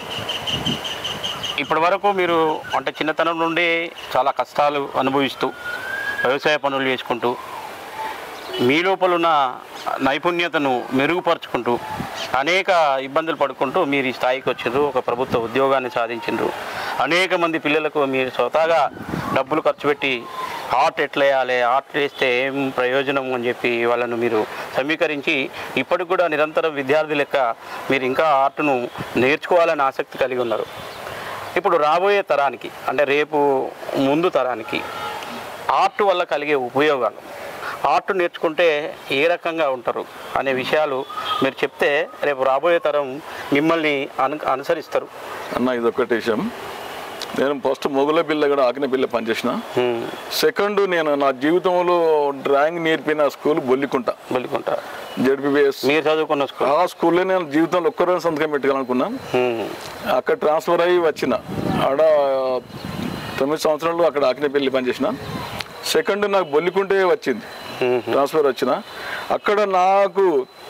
ఇప్పటి వరకు మీరు అంటే చిన్నతనం నుండి చాలా కష్టాలు అనుభవిస్తూ వ్యవసాయ పనులు చేసుకుంటూ మీ లోపల ఉన్న నైపుణ్యతను మెరుగుపరుచుకుంటూ అనేక ఇబ్బందులు పడుకుంటూ మీరు ఈ స్థాయికి వచ్చిండ్రు ఒక ప్రభుత్వ ఉద్యోగాన్ని సాధించిండ్రు అనేక మంది పిల్లలకు మీరు స్వతహాగా డబ్బులు ఖర్చు పెట్టి ఆర్ట్ ఎట్లా వేయాలి ఆర్ట్ వేస్తే ఏం ప్రయోజనం అని చెప్పి వాళ్ళను మీరు సమీకరించి ఇప్పటికి కూడా నిరంతరం విద్యార్థి లెక్క మీరు ఇంకా ఆర్ట్ను నేర్చుకోవాలని ఆసక్తి కలిగి ఉన్నారు ఇప్పుడు రాబోయే తరానికి అంటే రేపు ముందు తరానికి ఆర్ట్ వల్ల కలిగే ఉపయోగాలు ఆర్ట్ నేర్చుకుంటే ఏ రకంగా ఉంటారు అనే విషయాలు మీరు చెప్తే రేపు రాబోయే తరం మిమ్మల్ని అను అనుసరిస్తారు అన్న ఇది ఒకటి విషయం నేను ఫస్ట్ మొగుల పిల్ల కూడా ఆకిన పిల్ల పనిచేసిన హ్మ్. సెకండ్ నేను నా జీవితంలో డ్రాయింగ్ నేర్పిన స్కూల్ బొల్లికుంట బలికుంటా జడ్పీబీఎస్ మీరు చదువుకున్న స్కూల్ ఆ స్కూల్లో నేను జీవితంలో ఒక్కరోజు సంతకం పెట్టాలనుకున్నా హ్మ్. అక్కడ ట్రాన్స్ఫర్ అయ్యి వచ్చిన ఆడ తొమ్మిది సంవత్సరాలు అక్కడ ఆకినపల్లి పనిచేసిన సెకండ్ నాకు బొల్లికుంటే వచ్చింది హ్మ్. ట్రాన్స్ఫర్ వచ్చిన అక్కడ నాకు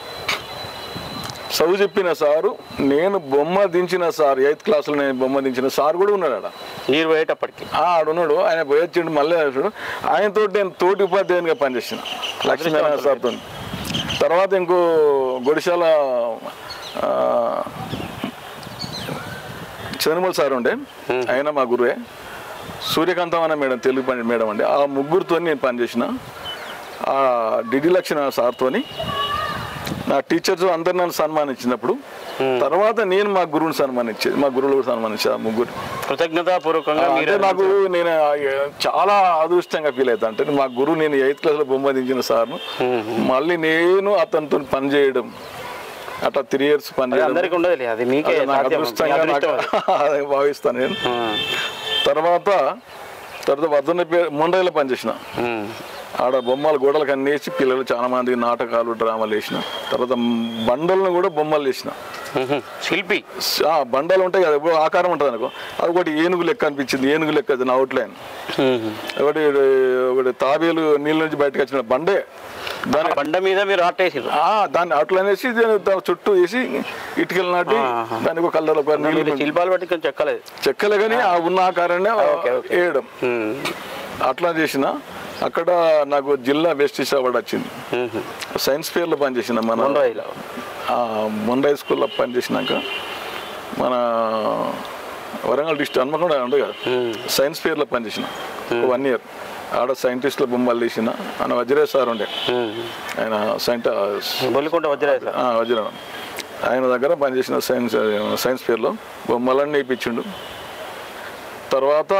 చదువు చెప్పిన సారు నేను బొమ్మ దించిన సార్ ఎయిత్ క్లాస్లో నేను బొమ్మ దించిన సార్ కూడా ఉన్నాడు ఆడ మీరు పోయేటప్పటికి ఆ, ఆడున్నాడు ఆయన పోయొచ్చిండు మళ్ళీ వచ్చాడు ఆయనతో నేను తోటి ఉపాధ్యాయునిగా పనిచేసిన లక్ష్మీనారాయణ సార్తో తర్వాత ఇంకో గుడిశాల ఆ, చంద్రమూల సార్ ఉండే ఆయన మా గురువే సూర్యకాంతం అనే మేడం తెలుగు పండి మేడం అండి ఆ ముగ్గురితో నేను పనిచేసిన ఆ డిడి లక్షణ సార్తోని నా టీచర్స్ అందరు నన్ను సన్మానించినప్పుడు తర్వాత నేను మా గురువుని సన్మానించేది మా గురువులు సన్మానించేది ఆ ముగ్గురు కృతజ్ఞతాపూర్వకంగా అంటే మీరు నాకు నేను ఆ, చాలా అదృష్టంగా ఫీల్ అవుతా అంటే మా గురువు నేను ఎయిత్ క్లాస్లో బొమ్మ దించిన సార్ను మళ్ళీ నేను అతనితో పని చేయడం అట్లా త్రీ ఇయర్స్ పని అది చేయడం. అందరికీ ఉండదులే అది మీకే అదే నాకు సాధ్యం. మీ అదృష్టంగా నాకు అదృష్టం అది. అదే భావిస్తాను నేను ఆ, తర్వాత తర్వాత వర్ధన పేరు ముండైలో పనిచేసిన ఉమ్, ఆడ బొమ్మలు గోడలకు అన్ని వేసి పిల్లలు చాలా మంది నాటకాలు డ్రామాలు వేసిన తర్వాత బండలను కూడా బొమ్మలు వేసిన ఉహు. శిల్పి ఆ, బండలు ఉంటాయి కదా ఇప్పుడు ఆకారం ఉంటుంది అనుకో అది ఒకటి ఏనుగు లెక్క అనిపించింది ఏనుగు లెక్క అది నా అవుట్లైన్ ఉహు. ఒకటి ఒకటి తాబేలు నీళ్ళ నుంచి బయటకు వచ్చిన బండే దాని బండ మీద మీరు ఆర్ట్ వేసిర్రు ఆ, దాన్ని అవుట్లైన్ వేసి దాని దాని చుట్టూ వేసి ఇటుకలు నాటి ఆహా. దానికి ఒక కలర్ ఒక మీరు నీళ్ళు శిల్పాలు బట్టి కొంచెం చెక్కలేదు చెక్కలే కానీ ఆ ఉన్న ఆకారాన్ని ఓకే, ఓకే. వేయడం ఉమ్, అట్లా చేసిన అక్కడ నాకు జిల్లా బెస్ట్ అవార్డు వచ్చింది ఉహు. సైన్స్ ఫేర్లో పనిచేసిన మన ముంబైలో ఆ, ముంబై స్కూల్లో పనిచేసినాక మన వరంగల్ డిస్ట్రిక్ట్ హన్మకొండ ఉంది కదా ఉమ్, సైన్స్ ఫేర్లో పనిచేసిన వన్ ఇయర్ ఆడ సైంటిస్టుల బొమ్మలు తీసిన ఆయన వజ్రేష్ సార్ ఉండే ఉమ్. ఆయన సైంటిస్ట్ బొల్లికుంట వజ్రాయ సార్ వజ్రం ఆయన దగ్గర పనిచేసిన సైన్స్ సైన్స్ ఫేర్లో బొమ్మలన్నీ నేర్పించిండు తర్వాత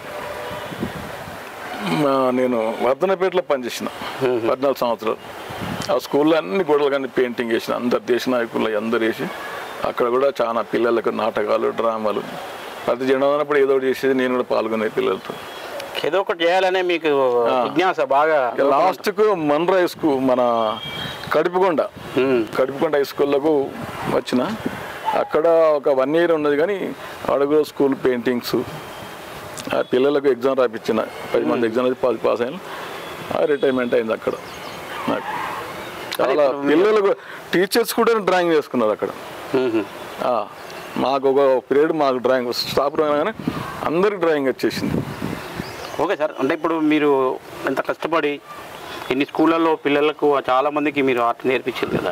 మా నేను వర్ధనపేటలో పనిచేసిన పద్నాలుగు సంవత్సరాలు ఆ స్కూల్లో అన్ని గోడలు కానీ పెయింటింగ్ వేసిన అందరు దేశ నాయకులు అందరు వేసి అక్కడ కూడా చాలా పిల్లలకు నాటకాలు డ్రామాలు ప్రతి జనం అన్నప్పుడు ఏదో ఒకటి చేసేది నేను కూడా పాల్గొనే పిల్లలతో ఏదో ఒకటి చేయాలనే మీకు జిజ్ఞాస బాగా లాస్ట్కు మన్ర హై స్కూల్ మన కడుపుకొండ ఉమ్, కడుపుకొండ హై స్కూల్లకు వచ్చిన అక్కడ ఒక వన్ ఇయర్ ఉన్నది కానీ అడుగు స్కూల్ పెయింటింగ్స్ ఆ పిల్లలకు ఎగ్జామ్ రాపించిన పది మంది ఎగ్జామ్ రాసి పాస్ పాస్ అయిన ఆ రిటైర్మెంట్ అయింది అక్కడ నాకు చాలా పిల్లలకు టీచర్స్ కూడా డ్రాయింగ్ చేసుకున్నారు అక్కడ ఉహు. ఆ, మాకు ఒక పీరియడ్ మాకు డ్రాయింగ్ స్టాప్ కానీ అందరికి డ్రాయింగ్ వచ్చేసింది ఓకే సార్ అంటే ఇప్పుడు మీరు ఎంత కష్టపడి ఇన్ని స్కూళ్ళల్లో పిల్లలకు చాలా మందికి మీరు ఆర్ట్ నేర్పించారు కదా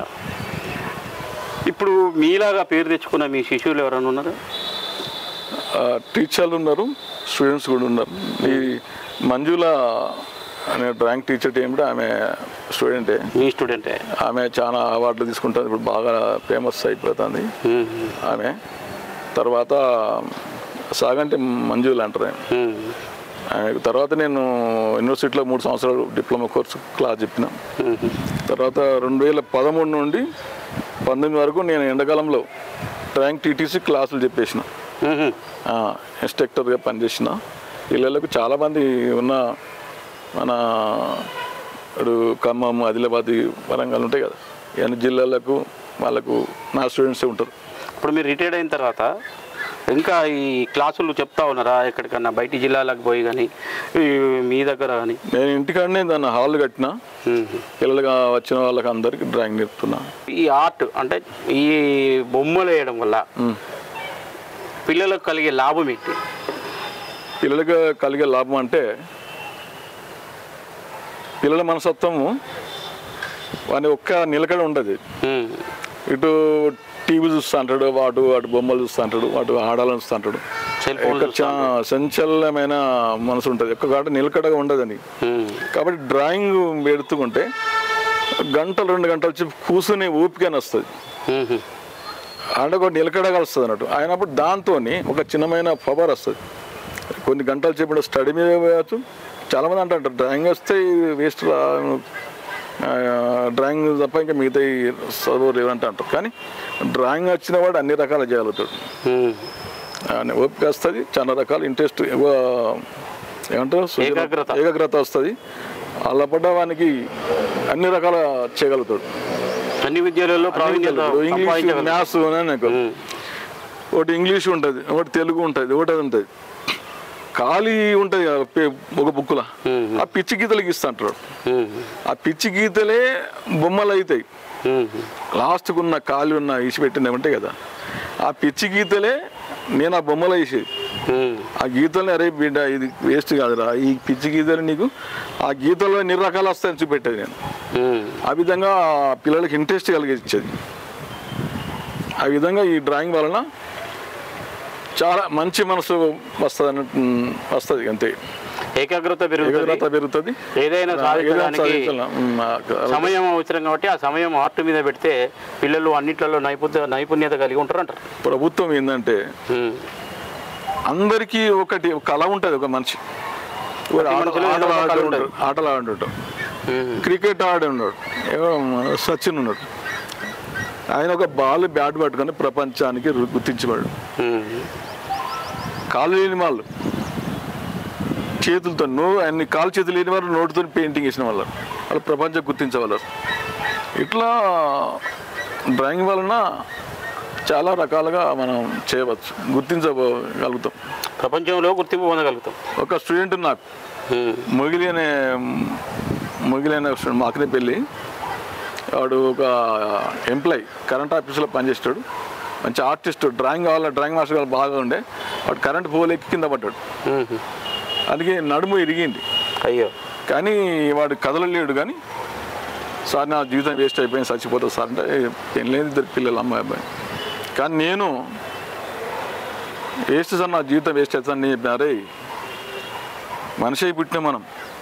ఇప్పుడు మీలాగా పేరు తెచ్చుకున్న మీ శిశువులు ఎవరైనా ఉన్నారా ఆ, టీచర్లు ఉన్నారు స్టూడెంట్స్ కూడా ఉన్నారు ఈ మంజుల అనే డ్రాయింగ్ టీచర్ ఏమిటి ఆమె స్టూడెంటే మీ స్టూడెంటే ఆమె చాలా అవార్డులు తీసుకుంటుంది ఇప్పుడు బాగా ఫేమస్ అయిపోతుంది ఉహు. ఆమె తర్వాత సాగంటి మంజుల అంటారు ఆమె. ఉహు. ఆమె తర్వాత నేను యూనివర్సిటీలో మూడు సంవత్సరాలు డిప్లొమా కోర్సు క్లాస్ చెప్పిన ఉహు. తర్వాత రెండు వేల పదమూడు నుండి పంతొమ్మిది వరకు నేను ఎండాకాలంలో డ్రాయింగ్ టీటీసీ క్లాసులు చెప్పేసిన ఉహు. ఇన్స్ట్రక్టర్గా పనిచేసిన పిల్లలకు చాలామంది ఉన్న మన ఇప్పుడు ఖమ్మం ఆదిలాబాద్ వరంగల్ ఉంటాయి కదా ఇవన్నీ జిల్లాలకు వాళ్ళకు నా స్టూడెంట్సే ఉంటారు ఇప్పుడు మీరు రిటైర్డ్ అయిన తర్వాత ఇంకా ఈ క్లాసులు చెప్తా ఉన్నారా ఎక్కడికన్నా బయటి జిల్లాలకు పోయి కానీ మీ దగ్గర కానీ నేను ఇంటికాడనే దాన్ని హాల్ కట్టిన పిల్లలుగా వచ్చిన వాళ్ళకి అందరికి డ్రాయింగ్ నేర్పుతున్నా ఈ ఆర్ట్ అంటే ఈ బొమ్మలు వేయడం వల్ల ఉమ్. పిల్లలకు కలిగే లాభం ఏంటి పిల్లలకు కలిగే లాభం అంటే పిల్లల మనసత్వము వాని ఒక్క నిలకడ ఉండదు ఉమ్. ఇటు టీవీ చూస్తూ అంటాడు వాడు వాడు బొమ్మలు చూస్తూ అంటాడు వాడు ఆడాలని చూస్తూ అంటాడు సెల్ ఫోన్ ఎక్కడ చా- సంచలనమైన మనసు ఉంటుంది ఒక్క కాడ నిలకడగా ఉండదని ఉమ్. కాబట్టి డ్రాయింగ్ పెడుతుంటే గంటలు రెండు గంటలు చెప్పి కూర్చుని ఊపికని వస్తుంది ఉహు. అంటే ఒక నిలకడగా వస్తుంది అన్నట్టు అయినప్పుడు దాంతో ఒక చిన్నమైన పవర్ వస్తుంది కొన్ని గంటలు చెప్పిన స్టడీ మీద వేయచ్చు చాలామంది అంటారు డ్రాయింగ్ వస్తే వేస్ట్ డ్రాయింగ్ తప్ప ఇంకా మిగతా చదువు లేవంటే అంటారు కానీ డ్రాయింగ్ వచ్చిన వాడు అన్ని రకాలు చేయగలుగుతాడు ఉమ్. ఆయన ఓపిక వస్తుంది చాలా రకాల ఇంట్రెస్ట్ ఎక్కువ ఏమంటారు సృజన- ఏకాగ్రత. ఏకాగ్రత వస్తుంది అలా పడ్డ వానికి అన్ని రకాల చేయగలుగుతాడు అన్ని విద్యలలో ప్రావీణ్యత ఇంగ్లీష్ సంపాదించగలరు. మ్యాథ్స్ నాకు ఉమ్. ఒకటి ఇంగ్లీష్ ఉంటుంది ఒకటి తెలుగు ఉంటుంది ఒకటి అది ఉంటుంది ఖాళీ ఉంటుంది కదా పే- ఒక బుక్కులో మ్మ్. ఆ పిచ్చి గీతలు గీస్తుంటారు ఉమ్. ఆ పిచ్చి గీతలే బొమ్మలు అవుతాయి ఉమ్. లాస్ట్కు ఉన్న ఖాళీ ఉన్న ఇసి పెట్టినవి ఉంటాయి కదా ఆ పిచ్చి గీతలే నేను ఆ బొమ్మలు వేసేది ఉమ్. ఆ గీతల్ని అరే బిడ్డ ఇది వేస్ట్ కాదురా ఈ పిచ్చి గీతలు నీకు ఆ గీతల్లో ఎన్ని రకాలు వస్తాయని చూపెట్టేది నేను ఉమ్. ఆ విధంగా పిల్లలకి ఇంట్రెస్ట్ కలిగించేది ఆ విధంగా ఈ డ్రాయింగ్ వలన చాలా మంచి మనసు వస్తుంది వస్తుంది అంతే ఏకాగ్రత పెరుగుతుంది ఏకాగ్రత పెరుగుతుంది ఏదైనా ఏదైనా సాధించడానికి సాధించాలా? ఉమ్, ఆ- సమయం అవసరం కాబట్టి ఆ సమయం ఆర్ట్ మీద పెడితే పిల్లలు అన్నిట్లలో నైపుణ్య నైపుణ్యత కలిగి ఉంటారు అంటారు ప్రభుత్వం ఏంటంటే ఉమ్. అందరికీ ఒకటి ఒక కళ ఉంటుంది ఒక మనిషి వాడు ఆట- మనిషిలో ఏదో ఆటలు ఒక కళ ఆడుతూ ఉంటుంది. ఉంటాడు ఆటలు ఆడుతుంటాడు ఉమ్. క్రికెట్ ఆడి ఉన్నాడు ఎవరో మన సచిన్ ఉన్నాడు ఆయన ఒక బాల్ బ్యాట్ పట్టుకొని ప్రపంచానికి రు- గుర్తించబడు ఉమ్. కాలు లేని వాళ్ళు చేతులతో నో అన్ని కాలు చేతులు లేని వారు నోటితో పెయింటింగ్ వేసిన వాళ్ళు వాళ్ళు ప్రపంచం గుర్తించగలరు ఇట్లా డ్రాయింగ్ వలన చాలా రకాలుగా మనం చేయవచ్చు గుర్తించగలుగుతాం ప్రపంచంలో గుర్తింపు పొందగలుగుతాం ఒక స్టూడెంట్ నాకు ఉమ్. మొగిలి అనే మొగిలి అనే స్టూడెంట్ మా అక్కనే పెళ్ళి వాడు ఒక ఎంప్లాయ్ కరెంట్ ఆఫీస్లో పనిచేస్తాడు మంచి ఆర్టిస్ట్ డ్రాయింగ్ కావాలి డ్రాయింగ్ మాస్టర్ కావాలి బాగా ఉండే వాడు కరెంట్ పోల్ ఎక్కి కింద పడ్డాడు ఉమ్. అందుకే నడుము ఇరిగింది అయ్యో కానీ వాడు కదలలేడు కానీ సార్ నా జీవితం వేస్ట్ అయిపోయింది చచ్చిపోతుంది సార్ అంటే ఏం లేదు ఇద్దరు పిల్లలు అమ్మాయి అబ్బాయి కానీ నేను వేస్ట్ సార్ నా జీవితం వేస్ట్ అవుతుంది నేను చెప్పిన, అరే మనిషి అయి పుట్టిన మనం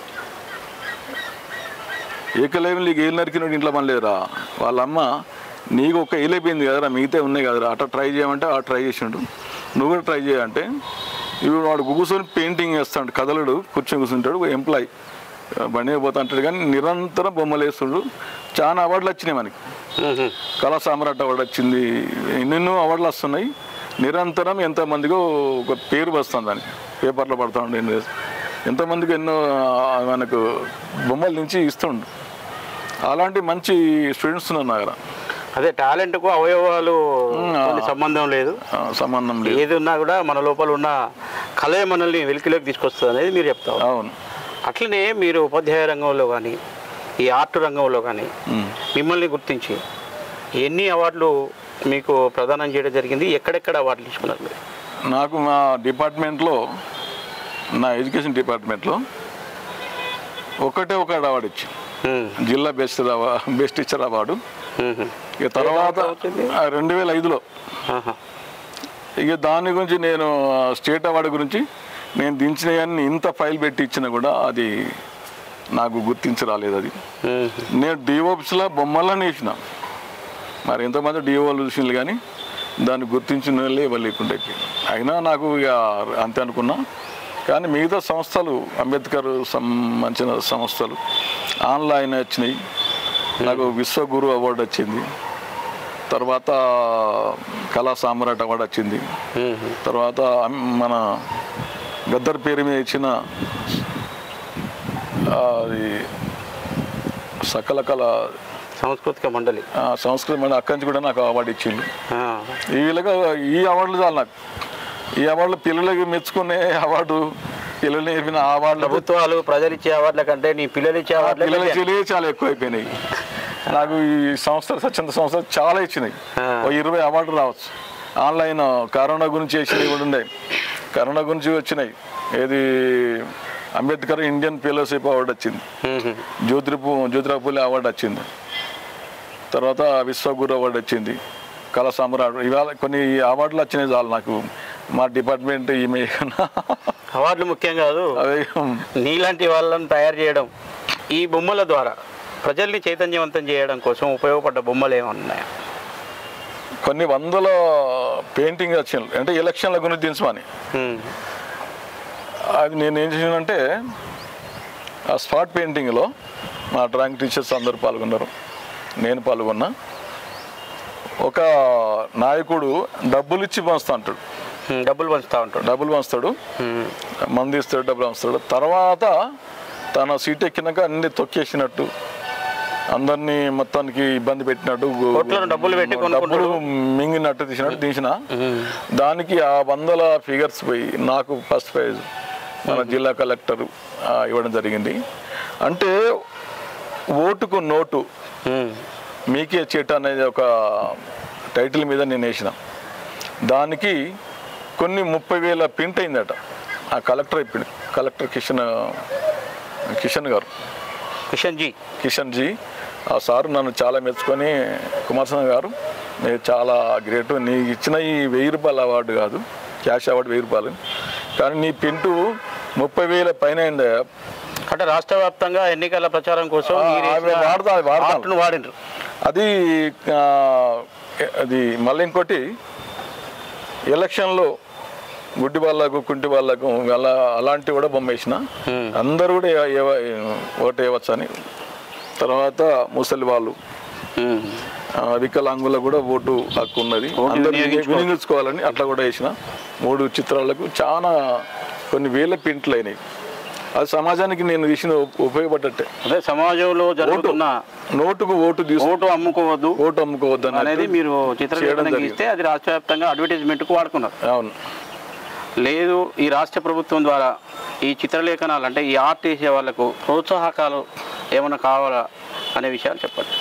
ఏకలైవం నీకు ఏళ్ళు నరికినట్టు ఇంట్లో మన లేదురా వాళ్ళ అమ్మ నీకు ఒక ఏలైపోయింది కదరా మిగతా ఉన్నాయి కదరా అట్లా ట్రై చేయమంటే ఆ ట్రై చేసిండు నువ్వు కూడా ట్రై చేయంటే ఇప్పుడు వాడు కూర్చొని పెయింటింగ్ వేస్తాడు కదలడు కూర్చొని కూర్చుంటాడు ఎంప్లాయ్ బండి పోతా అంటాడు కానీ నిరంతరం బొమ్మలు వేస్తుండు చాలా అవార్డులు వచ్చినాయి మనకి ఉమ్. కళా సామ్రాట్ అవార్డు వచ్చింది ఎన్నెన్నో అవార్డులు వస్తున్నాయి నిరంతరం ఎంతమందికో ఒక పేరు వస్తుంది దానికి పేపర్లో పడుతూ ఉండే ఎంతమందికి ఎన్నో ఆ, మనకు బొమ్మలు నుంచి ఇస్తుండు అలాంటి మంచి స్టూడెంట్స్ ఉన్నారు నా దగ్గర అదే టాలెంట్కు అవయవాలు ఉమ్, తోని సంబంధం లేదు ఆ, సంబంధం లేదు ఏది ఉన్నా కూడా మన లోపల ఉన్న కళే మనల్ని వెలికిలోకి తీసుకొస్తుంది అనేది మీరు చెప్తారు అవును అట్లనే మీరు ఉపాధ్యాయ రంగంలో కానీ ఈ ఆర్ట్ రంగంలో కానీ ఉమ్. మిమ్మల్ని గుర్తించి ఎన్ని అవార్డులు మీకు ప్రదానం చేయడం జరిగింది ఎక్కడెక్కడ అవార్డులు తీసుకున్నారు మీరు నాకు మా డిపార్ట్మెంట్లో నా ఎడ్యుకేషన్ డిపార్ట్మెంట్లో ఒకటే ఒక అవార్డు ఇచ్చి ఉమ్, జిల్లా బెస్ట్ అవా బెస్ట్ టీచర్ అవార్డు ఉమ్, ఇక తర్వాత ఏ సంవత్సరం వచ్చింది? రెండు వేల ఐదులో ఆహా. ఇక దాని గురించి నేను ఆ, స్టేట్ అవార్డు గురించి నేను దించిన కానీ ఇంత ఫైల్ పెట్టి ఇచ్చినా కూడా అది నాకు గుర్తించి రాలేదు అది ఉమ్, నేను డిఓప్స్లో బొమ్మలను వేసిన మరి ఎంతమంది డిఓలు చూసింది కానీ దాన్ని గుర్తించిన వాళ్ళే ఇవ్వలేకుండా అయిపోయింది అయినా నాకు ఇక అంతే అనుకున్నా కానీ మిగతా సంస్థలు అంబేద్కర్ సంబంధించిన సంస్థలు ఆన్లైన్ వచ్చినాయి నాకు విశ్వగురు అవార్డు వచ్చింది తర్వాత కళా సామ్రాట్ అవార్డు వచ్చింది ఉమ్, తర్వాత అమ్- మన గద్దర్ పేరు మీద ఇచ్చిన ఆ, అది సకల కళ సాంస్కృతిక మండలి ఆ, సంస్కృతి మన అక్కడి నుంచి కూడా నాకు అవార్డు ఇచ్చిండు ఆ, ఈ విధంగా ఈ అవార్డులు చాలు నాకు ఈ అవార్డులు పిల్లలకి మెచ్చుకునే అవార్డు పిల్లలు నేర్పిన అవార్డులు ప్రభుత్వాలు ప్రజలు ఇచ్చే అవార్డుల కంటే నీ పిల్లలు ఇచ్చే పిల్లల అవార్డులు చెలి చాలా ఎక్కువ అయిపోయినాయి నాకు ఈ సంస్థలు స్వచ్ఛంద సంస్థలు చాలా ఇచ్చినాయి ఆ. ఓ ఇరవై అవార్డులు రావచ్చు ఆన్లైన్ కరోనా గురించి వేసినవి కూడా ఉన్నాయి కరోనా గురించి వచ్చినాయి ఏది అంబేద్కర్ ఇండియన్ ఫెలోషిప్ అవార్డు వచ్చింది జ్యోతిరపు జ్యోతిరావు పూలే అవార్డు వచ్చింది తర్వాత విశ్వగురు అవార్డు వచ్చింది కళా సామ్రాట్ ఇవాళ కొన్ని అవార్డులు వచ్చినాయి చాలు నాకు మా డిపార్ట్మెంట్ ఈమె కన్నా అవార్డులు ముఖ్యం కాదు అవే నీలాంటి వాళ్ళని తయారు చేయడం ఈ బొమ్మల ద్వారా ప్రజల్ని చైతన్యవంతం చేయడం కోసం ఉపయోగపడ్డ బొమ్మలు ఏమన్నాయా కొన్ని వందల పెయింటింగ్ వచ్చినాయి అంటే ఎలక్షన్ల గురించి దించమని ఉమ్, అది నేను ఏం చేసానంటే ఆ స్పాట్ పెయింటింగ్లో మా డ్రాయింగ్ టీచర్స్ అందరూ పాల్గొన్నారు నేను పాల్గొన్నా ఒక నాయకుడు డబ్బులు ఇచ్చి పంచుతా అంటాడు ఉమ్, డబ్బులు పంచుతా ఉంటాడు డబ్బులు పంచుతాడు ఉమ్, మంది ఇస్తాడు డబ్బులు పంచుతాడు తర్వాత తన సీట్ ఎక్కినాక అన్ని తొక్కేసినట్టు అందరినీ మొత్తానికి ఇబ్బంది పెట్టినట్టు కోట్లను డబ్బులు పెట్టి కొనుక్కుంటాడు. డబ్బులు మింగినట్టు తీసినట్టు తీసిన ఉమ్, దానికి ఆ వందల ఫిగర్స్ పోయి నాకు ఫస్ట్ ప్రైజ్ మన జిల్లా కలెక్టర్ ఆ, ఇవ్వడం జరిగింది అంటే ఓటుకు నోటు ఉమ్, మీకే చీట అనేది ఒక టైటిల్ మీద నేను వేసిన దానికి కొన్ని ముప్పై వేల ప్రింట్ అయిందట ఆ కలెక్టర్ అయిపోయింది కలెక్టర్ కిషన్ కిషన్ గారు కిషన్ జీ కిషన్ జీ ఆ సారు నన్ను చాలా మెచ్చుకొని కుమారస్వామి గారు మీరు చాలా గ్రేట్ నీకు ఇచ్చిన ఈ వెయ్యి రూపాయల అవార్డు కాదు క్యాష్ అవార్డు వెయ్యి రూపాయలు కానీ నీ పింటు ముప్పై వేల పైన అయింది అంటే రాష్ట్ర వ్యాప్తంగా ఎన్నికల ప్రచారం కోసం ఆ, మీరు అవి వేసిన వాడతా, అవి వాడతాను. ఆర్ట్ను వాడిండ్రు అది ఆ, అది మళ్ళీ ఇంకోటి ఎలక్షన్లో గుడ్డి వాళ్ళకు కుంటి వాళ్ళకు అలా అలాంటివి కూడా బొమ్మ వేసిన Hmm. అందరూ కూడా ఏ- ఏ- ఓటు వేయవచ్చు అని తర్వాత ముసలి వాళ్ళు ఉమ్, ఆ, వికలాంగులకు కూడా ఓటు హక్కు ఉన్నది ఓటు అందరూ వినియోగించుకోవచ్చు. వినియోగించుకోవాలని అట్లా కూడా వేసిన మూడు చిత్రాలకు చాలా కొన్ని వేల ప్రింట్లు అయినాయి అది సమాజానికి నేను తీసిన ఉ- ఉపయోగపడ్డట్టే అదే సమాజంలో జరుగుతున్న నోటుకు ఓటు తీసు ఓటు అమ్ముకోవద్దు ఓటు అమ్ముకోవద్దు అనేది మీరు చేయడం చిత్రలేఖనం జరిగింది. ఇస్తే అది రాష్ట్ర వ్యాప్తంగా అడ్వర్టైజ్మెంట్కు వాడుకున్నారు అవును లేదు ఈ రాష్ట్ర ప్రభుత్వం ద్వారా ఈ చిత్రలేఖనాలు అంటే ఈ ఆర్ట్ వేసే వాళ్ళకు ప్రోత్సాహకాలు ఏమైనా కావాలా అనే విషయాలు చెప్పండి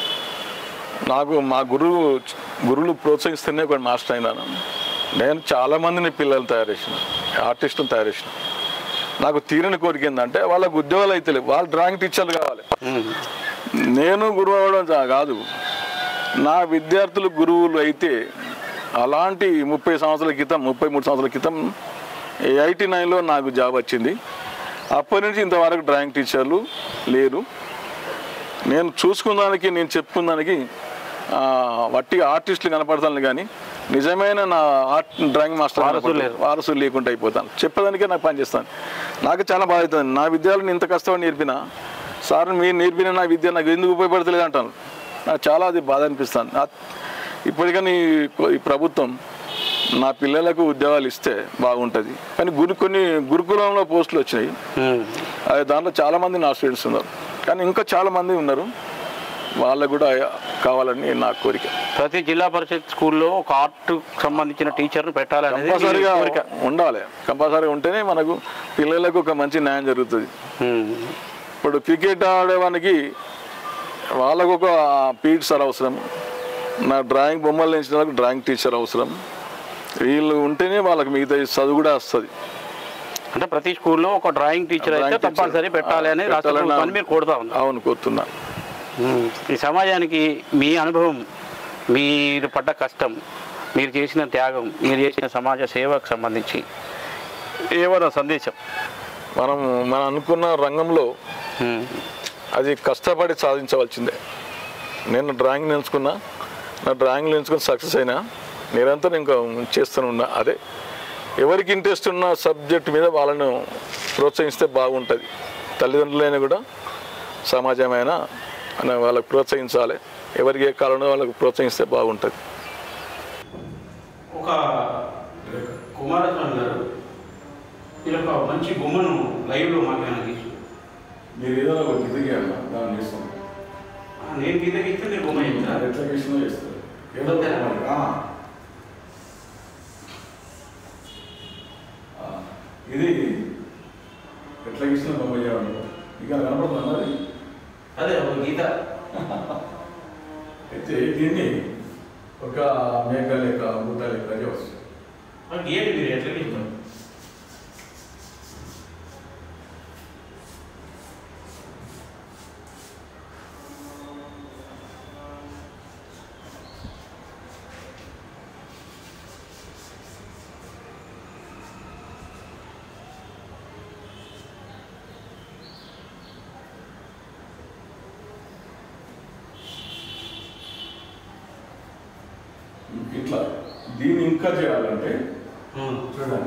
నాకు మా గురువు గురువులు ప్రోత్సహిస్తేనే ఒక మాస్టర్ అయినాను నేను చాలా మందిని పిల్లలు తయారు చేసిన ఆర్టిస్టులు తయారు చేసిన నాకు తీరని కోరిక ఏంటంటే వాళ్ళకు ఉద్యోగాలు అయితే లేవు. వాళ్ళు డ్రాయింగ్ టీచర్లు కావాలి నేను గురువు అవ్వడం చా- కాదు నా విద్యార్థులు గురువులు అయితే అలాంటి ముప్పై సంవత్సరాల క్రితం ముప్పై మూడు సంవత్సరాల క్రితం ఎయిటీ నైన్లో నాకు జాబ్ వచ్చింది అప్పటి నుంచి ఇంతవరకు డ్రాయింగ్ టీచర్లు లేరు నేను చూసుకున్నానికి నేను చెప్పుకున్నానికి ఆ, వట్టి ఆర్టిస్టులు కనపడతాను కానీ నిజమైన నా ఆర్ట్ డ్రాయింగ్ మాస్టర్ వారసులు కనపడతాను. లేరు. వారసులు లేకుండా అయిపోతాను చెప్పడానికే నాకు పని చేస్తాను నాకు చాలా బాధ అవుతుంది నా విద్యార్థులను ఇంత కష్టపడి నేర్పిన సార్ మీరు నేర్పిన నా విద్య నాకు ఎందుకు ఉపయోగపడతలేదు అంటాను నాకు చాలా అది బాధ అనిపిస్తాను నా- ఇప్పటికని ఈ ప్రభుత్వం నా పిల్లలకు ఉద్యోగాలు ఇస్తే బాగుంటుంది కానీ గురు కొన్ని గురుకులంలో పోస్టులు వచ్చినాయి అది దాంట్లో చాలామంది నా స్టూడెంట్స్ ఉన్నారు కానీ ఇంకా చాలామంది ఉన్నారు వాళ్ళకు కూడా కావాలని నా కోరిక ప్రతి జిల్లా పరిషత్ స్కూల్లో ఒక ఆర్ట్ సంబంధించిన టీచర్ను పెట్టాలనేది మీ కంపల్సరీగా కోరిక ఉండాలి కంపల్సరీగా ఉంటేనే మనకు పిల్లలకు ఒక మంచి న్యాయం జరుగుతుంది ఉమ్. ఇప్పుడు క్రికెట్ ఆడేవానికి వాళ్ళకు ఒక పీటీ సార్ అవసరం నా డ్రాయింగ్ బొమ్మలు నేర్చిన వాళ్ళకి డ్రాయింగ్ టీచర్ అవసరం వీళ్ళు ఉంటేనే వాళ్ళకి మిగతా ఈ చదువు కూడా వస్తుంది అంటే ప్రతి స్కూల్లో ఒక డ్రాయింగ్ టీచర్ అయితే డ్రాయింగ్ టీచర్. తప్పనిసరి పెట్టాలి అని రాష్ట్ర పెట్టాలని ప్రభుత్వాన్ని మీరు కోరుతా ఉన్నారు అవును కోరుతున్నా ఉమ్. ఈ సమాజానికి మీ అనుభవం మీరు పడ్డ కష్టం మీరు చేసిన త్యాగం మీరు చేసిన సమాజ సేవకు సంబంధించి ఏమైనా సందేశం మనం మనం అనుకున్న రంగంలో ఉమ్. అది కష్టపడి సాధించవలసిందే నేను డ్రాయింగ్ నేర్చుకున్నా నా డ్రాయింగ్ నేర్చుకుని సక్సెస్ అయినా నిరంతరం ఇంకా చేస్తూనే ఉన్నా అదే ఎవరికి ఇంట్రెస్ట్ ఉన్న సబ్జెక్ట్ మీద వాళ్ళను ప్రోత్సహిస్తే బాగుంటుంది తల్లిదండ్రులైనా కూడా సమాజమైనా అని వాళ్ళకి ప్రోత్సహించాలి ఎవరికి ఏ కాలంలో వాళ్ళకి ప్రోత్సహిస్తే బాగుంటుంది ఒక కుమారస్వామి గారు మీరు ఒక మంచి బొమ్మను లైవ్లో మాకేమైనా గీసు మీరు ఏదో ఒకటి దాన్ని చేస్తాం నేను గీత గీస్తే మీరు బొమ్మ చెప్తారా ఎట్లా చేసినా చేస్తారు ఏదో ఒకటి. ఆ. ఆ, ఇది ఎట్లా గీసిన బొమ్మ చేయాలి ఇక కనపడుతుంది అది అదే ఒక గీత అయితే దీన్ని ఒక మేక లెక్క బుట్ట లెక్క చేయవచ్చు ఆ గీయండి మీరు ఎట్లా గీస్తారు ఇట్లా దీన్ని ఇంకా చేయాలంటే చూడండి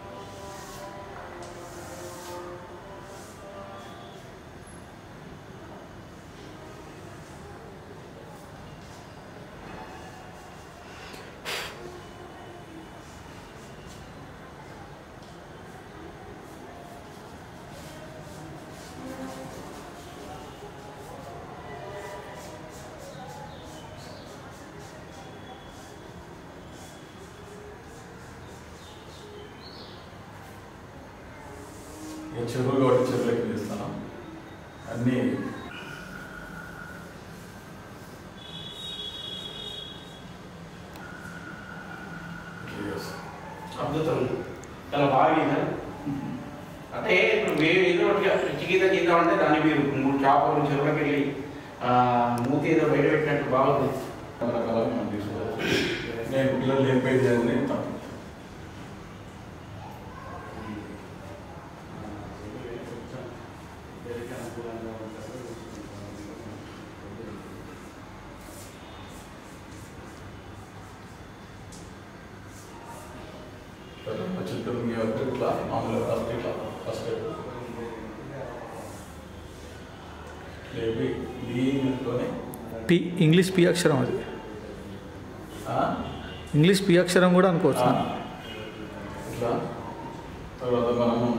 ఈ చెరువు కాబట్టి చెరువులకి చేస్తాను అన్నీ ఇట్లా చేస్తాను. అద్భుతం చాలా బాగా గీశారు అంటే ఇప్పుడు మీరు ఏదో ఒకటి పిచ్చి గీత గీద్దామంటే దాన్ని మీరు మూడు చేపలు చెరువులకు వెళ్ళి ఆ, మూతి ఏదో బయట పెట్టినట్టు బాగుంది రకరకాలుగా మనం తీసుకోవచ్చు నేను పిల్లలు లేపేది అని తప్పు చిత్తూరు మీ వరకు ఇట్లా మామూలుగా ఫస్ట్ ఇట్లా ఫస్ట్ లేపి దీనితోనే పి ఇంగ్లీష్ పి అక్షరం అది ఇంగ్లీష్ పి అక్షరం కూడా అనుకోవచ్చు నాన్న. ఇట్లా తర్వాత మనము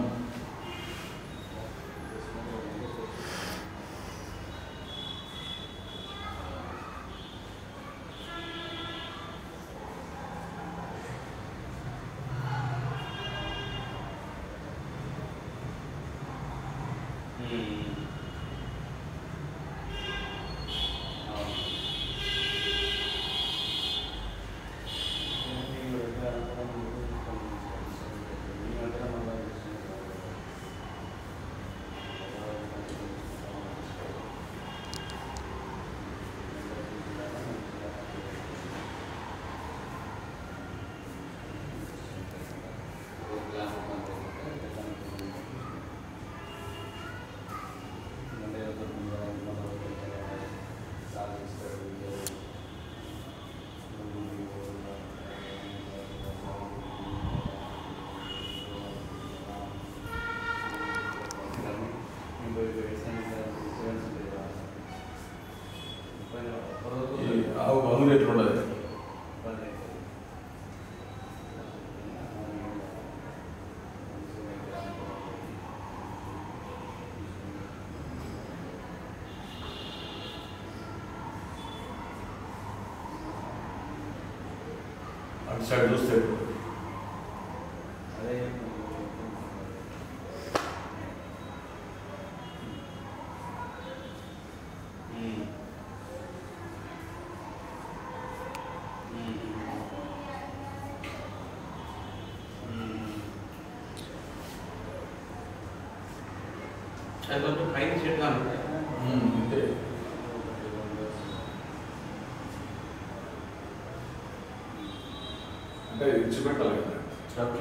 ఈ ఆవు బంధువులు ఎట్లుండదు అటు సైడ్ చూస్తే అది కొంచెం పైన చెట్టుగా అంతే అంటే ఇచ్చిపెట్టాలి కదా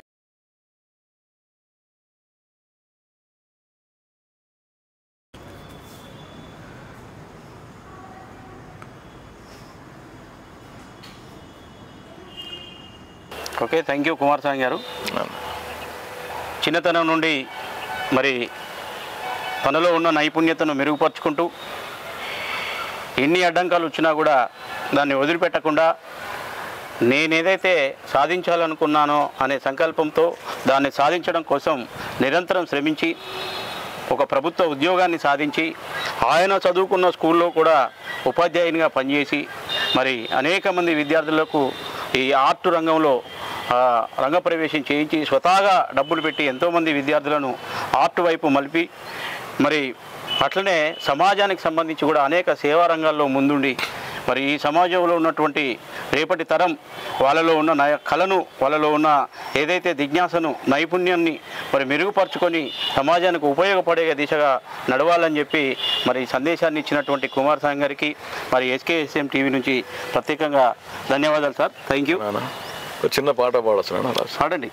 okay thank you Kumar Swamy గారు చిన్నతనం నుండి మరి తనలో ఉన్న నైపుణ్యతను మెరుగుపరుచుకుంటూ ఎన్ని అడ్డంకాలు వచ్చినా కూడా దాన్ని వదిలిపెట్టకుండా నేనేదైతే సాధించాలనుకున్నానో అనే సంకల్పంతో దాన్ని సాధించడం కోసం నిరంతరం శ్రమించి ఒక ప్రభుత్వ ఉద్యోగాన్ని సాధించి ఆయన చదువుకున్న స్కూల్లో కూడా ఉపాధ్యాయునిగా పనిచేసి మరి అనేక మంది విద్యార్థులకు ఈ ఆర్ట్ రంగంలో ఆ, రంగప్రవేశం చేయించి స్వతహాగా డబ్బులు పెట్టి ఎంతోమంది విద్యార్థులను ఆర్ట్ వైపు మలిపి మరి అట్లనే సమాజానికి సంబంధించి కూడా అనేక సేవా రంగాల్లో ముందుండి మరి ఈ సమాజంలో ఉన్నటువంటి రేపటి తరం వాళ్ళలో ఉన్న నయ కళను వాళ్ళలో ఉన్న ఏదైతే జిజ్ఞాసను నైపుణ్యాన్ని మరి మెరుగుపరుచుకొని సమాజానికి ఉపయోగపడే దిశగా నడవాలని చెప్పి మరి ఈ సందేశాన్ని ఇచ్చినటువంటి కుమార్ సాంగ్ గారికి మరి ఎస్కేఎస్ఎం టీవీ నుంచి ప్రత్యేకంగా ధన్యవాదాలు సార్ థ్యాంక్ యూ నాన్న ఒక చిన్న పాట పాడచ్చు నాన్న లాస్ట్ ఆడండి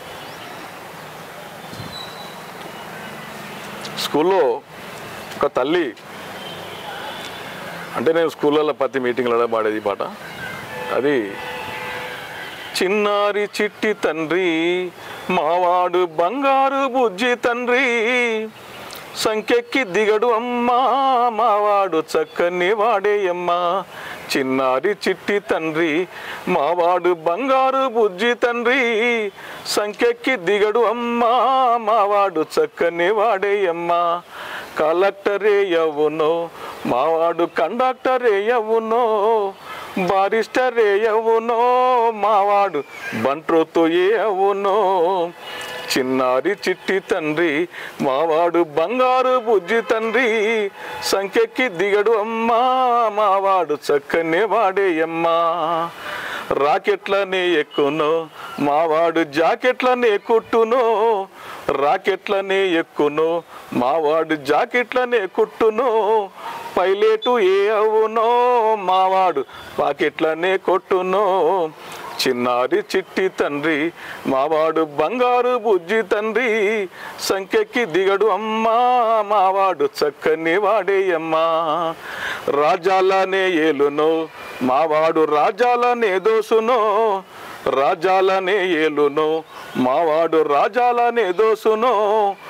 స్కూల్లో ఒక తల్లి అంటే నేను స్కూళ్ళల్లో ప్రతి మీటింగ్లలో పాడేది ఈ పాట అది చిన్నారి చిట్టి తండ్రి మావాడు బంగారు బుజ్జి తండ్రి సంఖ్యకి దిగడు అమ్మా మావాడు చక్కని వాడేయమ్మా చిన్నారి చిట్టి తండ్రి మావాడు బంగారు బుజ్జి తండ్రి సంఖ్యకి దిగడు అమ్మా మావాడు చక్కని వాడేయమ్మా కలెక్టరే యవ్వునో మావాడు కండక్టరే యవ్వునో బారిస్టరే యవ్వునో మావాడు బంట్రోతో ఏ అవునో చిన్నారి చిట్టి తండ్రి మావాడు బంగారు బుజ్జి తండ్రి సంఖ్యకి దిగడు అమ్మా మావాడు చక్కనే వాడేయమ్మా రాకెట్లనే ఎక్కునో మావాడు జాకెట్లనే కుట్టునో రాకెట్లనే ఎక్కునో మావాడు జాకెట్లనే కుట్టునో పైలేటు ఏ అవునో మావాడు పాకెట్లనే కొట్టునో చిన్నారి చిట్టి తండ్రి మావాడు బంగారు బుజ్జి తండ్రి సంఖ్యకి దిగడు అమ్మా మావాడు చక్కని వాడేయమ్మా రాజాలనే ఏలునో మావాడు రాజాలనే దోసునో రాజాలనే ఏలునో మావాడు రాజాలనే దోసునో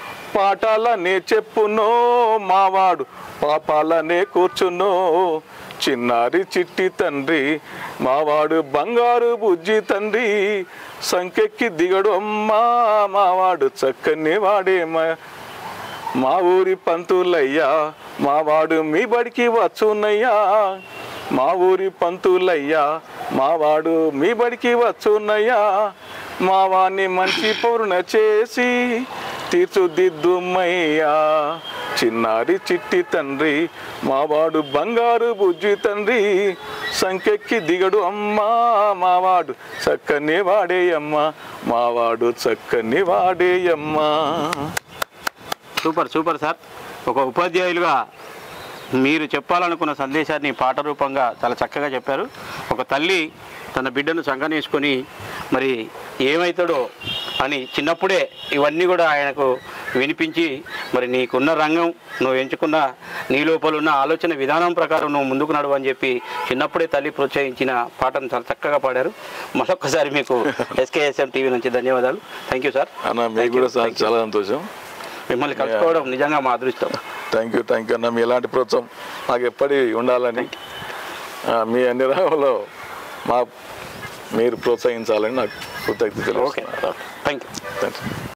పాఠాలనే చెప్పునో మావాడు పాపాలనే కూర్చునో చిన్నారి చిట్టి తండ్రి మావాడు బంగారు బుజ్జి తండ్రి సంకెక్కి దిగడు అమ్మా మావాడు చక్కని వాడేమా మా ఊరి పంతులయ్యా మావాడు మీ బడికి వచ్చునయ్యా మా ఊరి పంతులయ్యా మావాడు మీ బడికి వచ్చునయ్యా మా వాణ్ణి మంచి పౌరుణ చేసి తీర్చుదిద్దుమయ్యా చిన్నారి చిట్టి తండ్రి మావాడు బంగారు బుజ్జి తండ్రి సంకెక్కి దిగడు అమ్మా మావాడు చక్కని వాడేయమ్మా మావాడు చక్కని వాడేయమ్మా సూపర్ సూపర్ సార్ ఒక ఉపాధ్యాయులుగా మీరు చెప్పాలనుకున్న సందేశాన్ని పాట రూపంగా చాలా చక్కగా చెప్పారు ఒక తల్లి తన బిడ్డను సంగనేసుకొని మరి ఏమవుతాడో అని చిన్నప్పుడే ఇవన్నీ కూడా ఆయనకు వినిపించి మరి నీకున్న రంగం నువ్వు ఎంచుకున్న నీ లోపల ఉన్న ఆలోచన విధానం ప్రకారం నువ్వు ముందుకు నడువు అని చెప్పి చిన్నప్పుడే తల్లి ప్రోత్సహించిన పాటను చాలా చక్కగా పాడారు మరొకసారి మీకు ఎస్కేఎస్ఎం టీవీ నుంచి ధన్యవాదాలు థ్యాంక్ యూ సార్ అన్న మీకు కూడా చాలా చాలా సంతోషం మిమ్మల్ని కలుసుకోవడం నిజంగా మా అదృష్టం థ్యాంక్ యూ థ్యాంక్ యూ అన్న మీ ఎలాంటి ప్రోత్సాహం నాకు ఎప్పటి ఉండాలని ఆ, మీ అన్ని రంగంలో మా మీరు ప్రోత్సహించాలని నాకు కృతజ్ఞతలు okay thank you thank you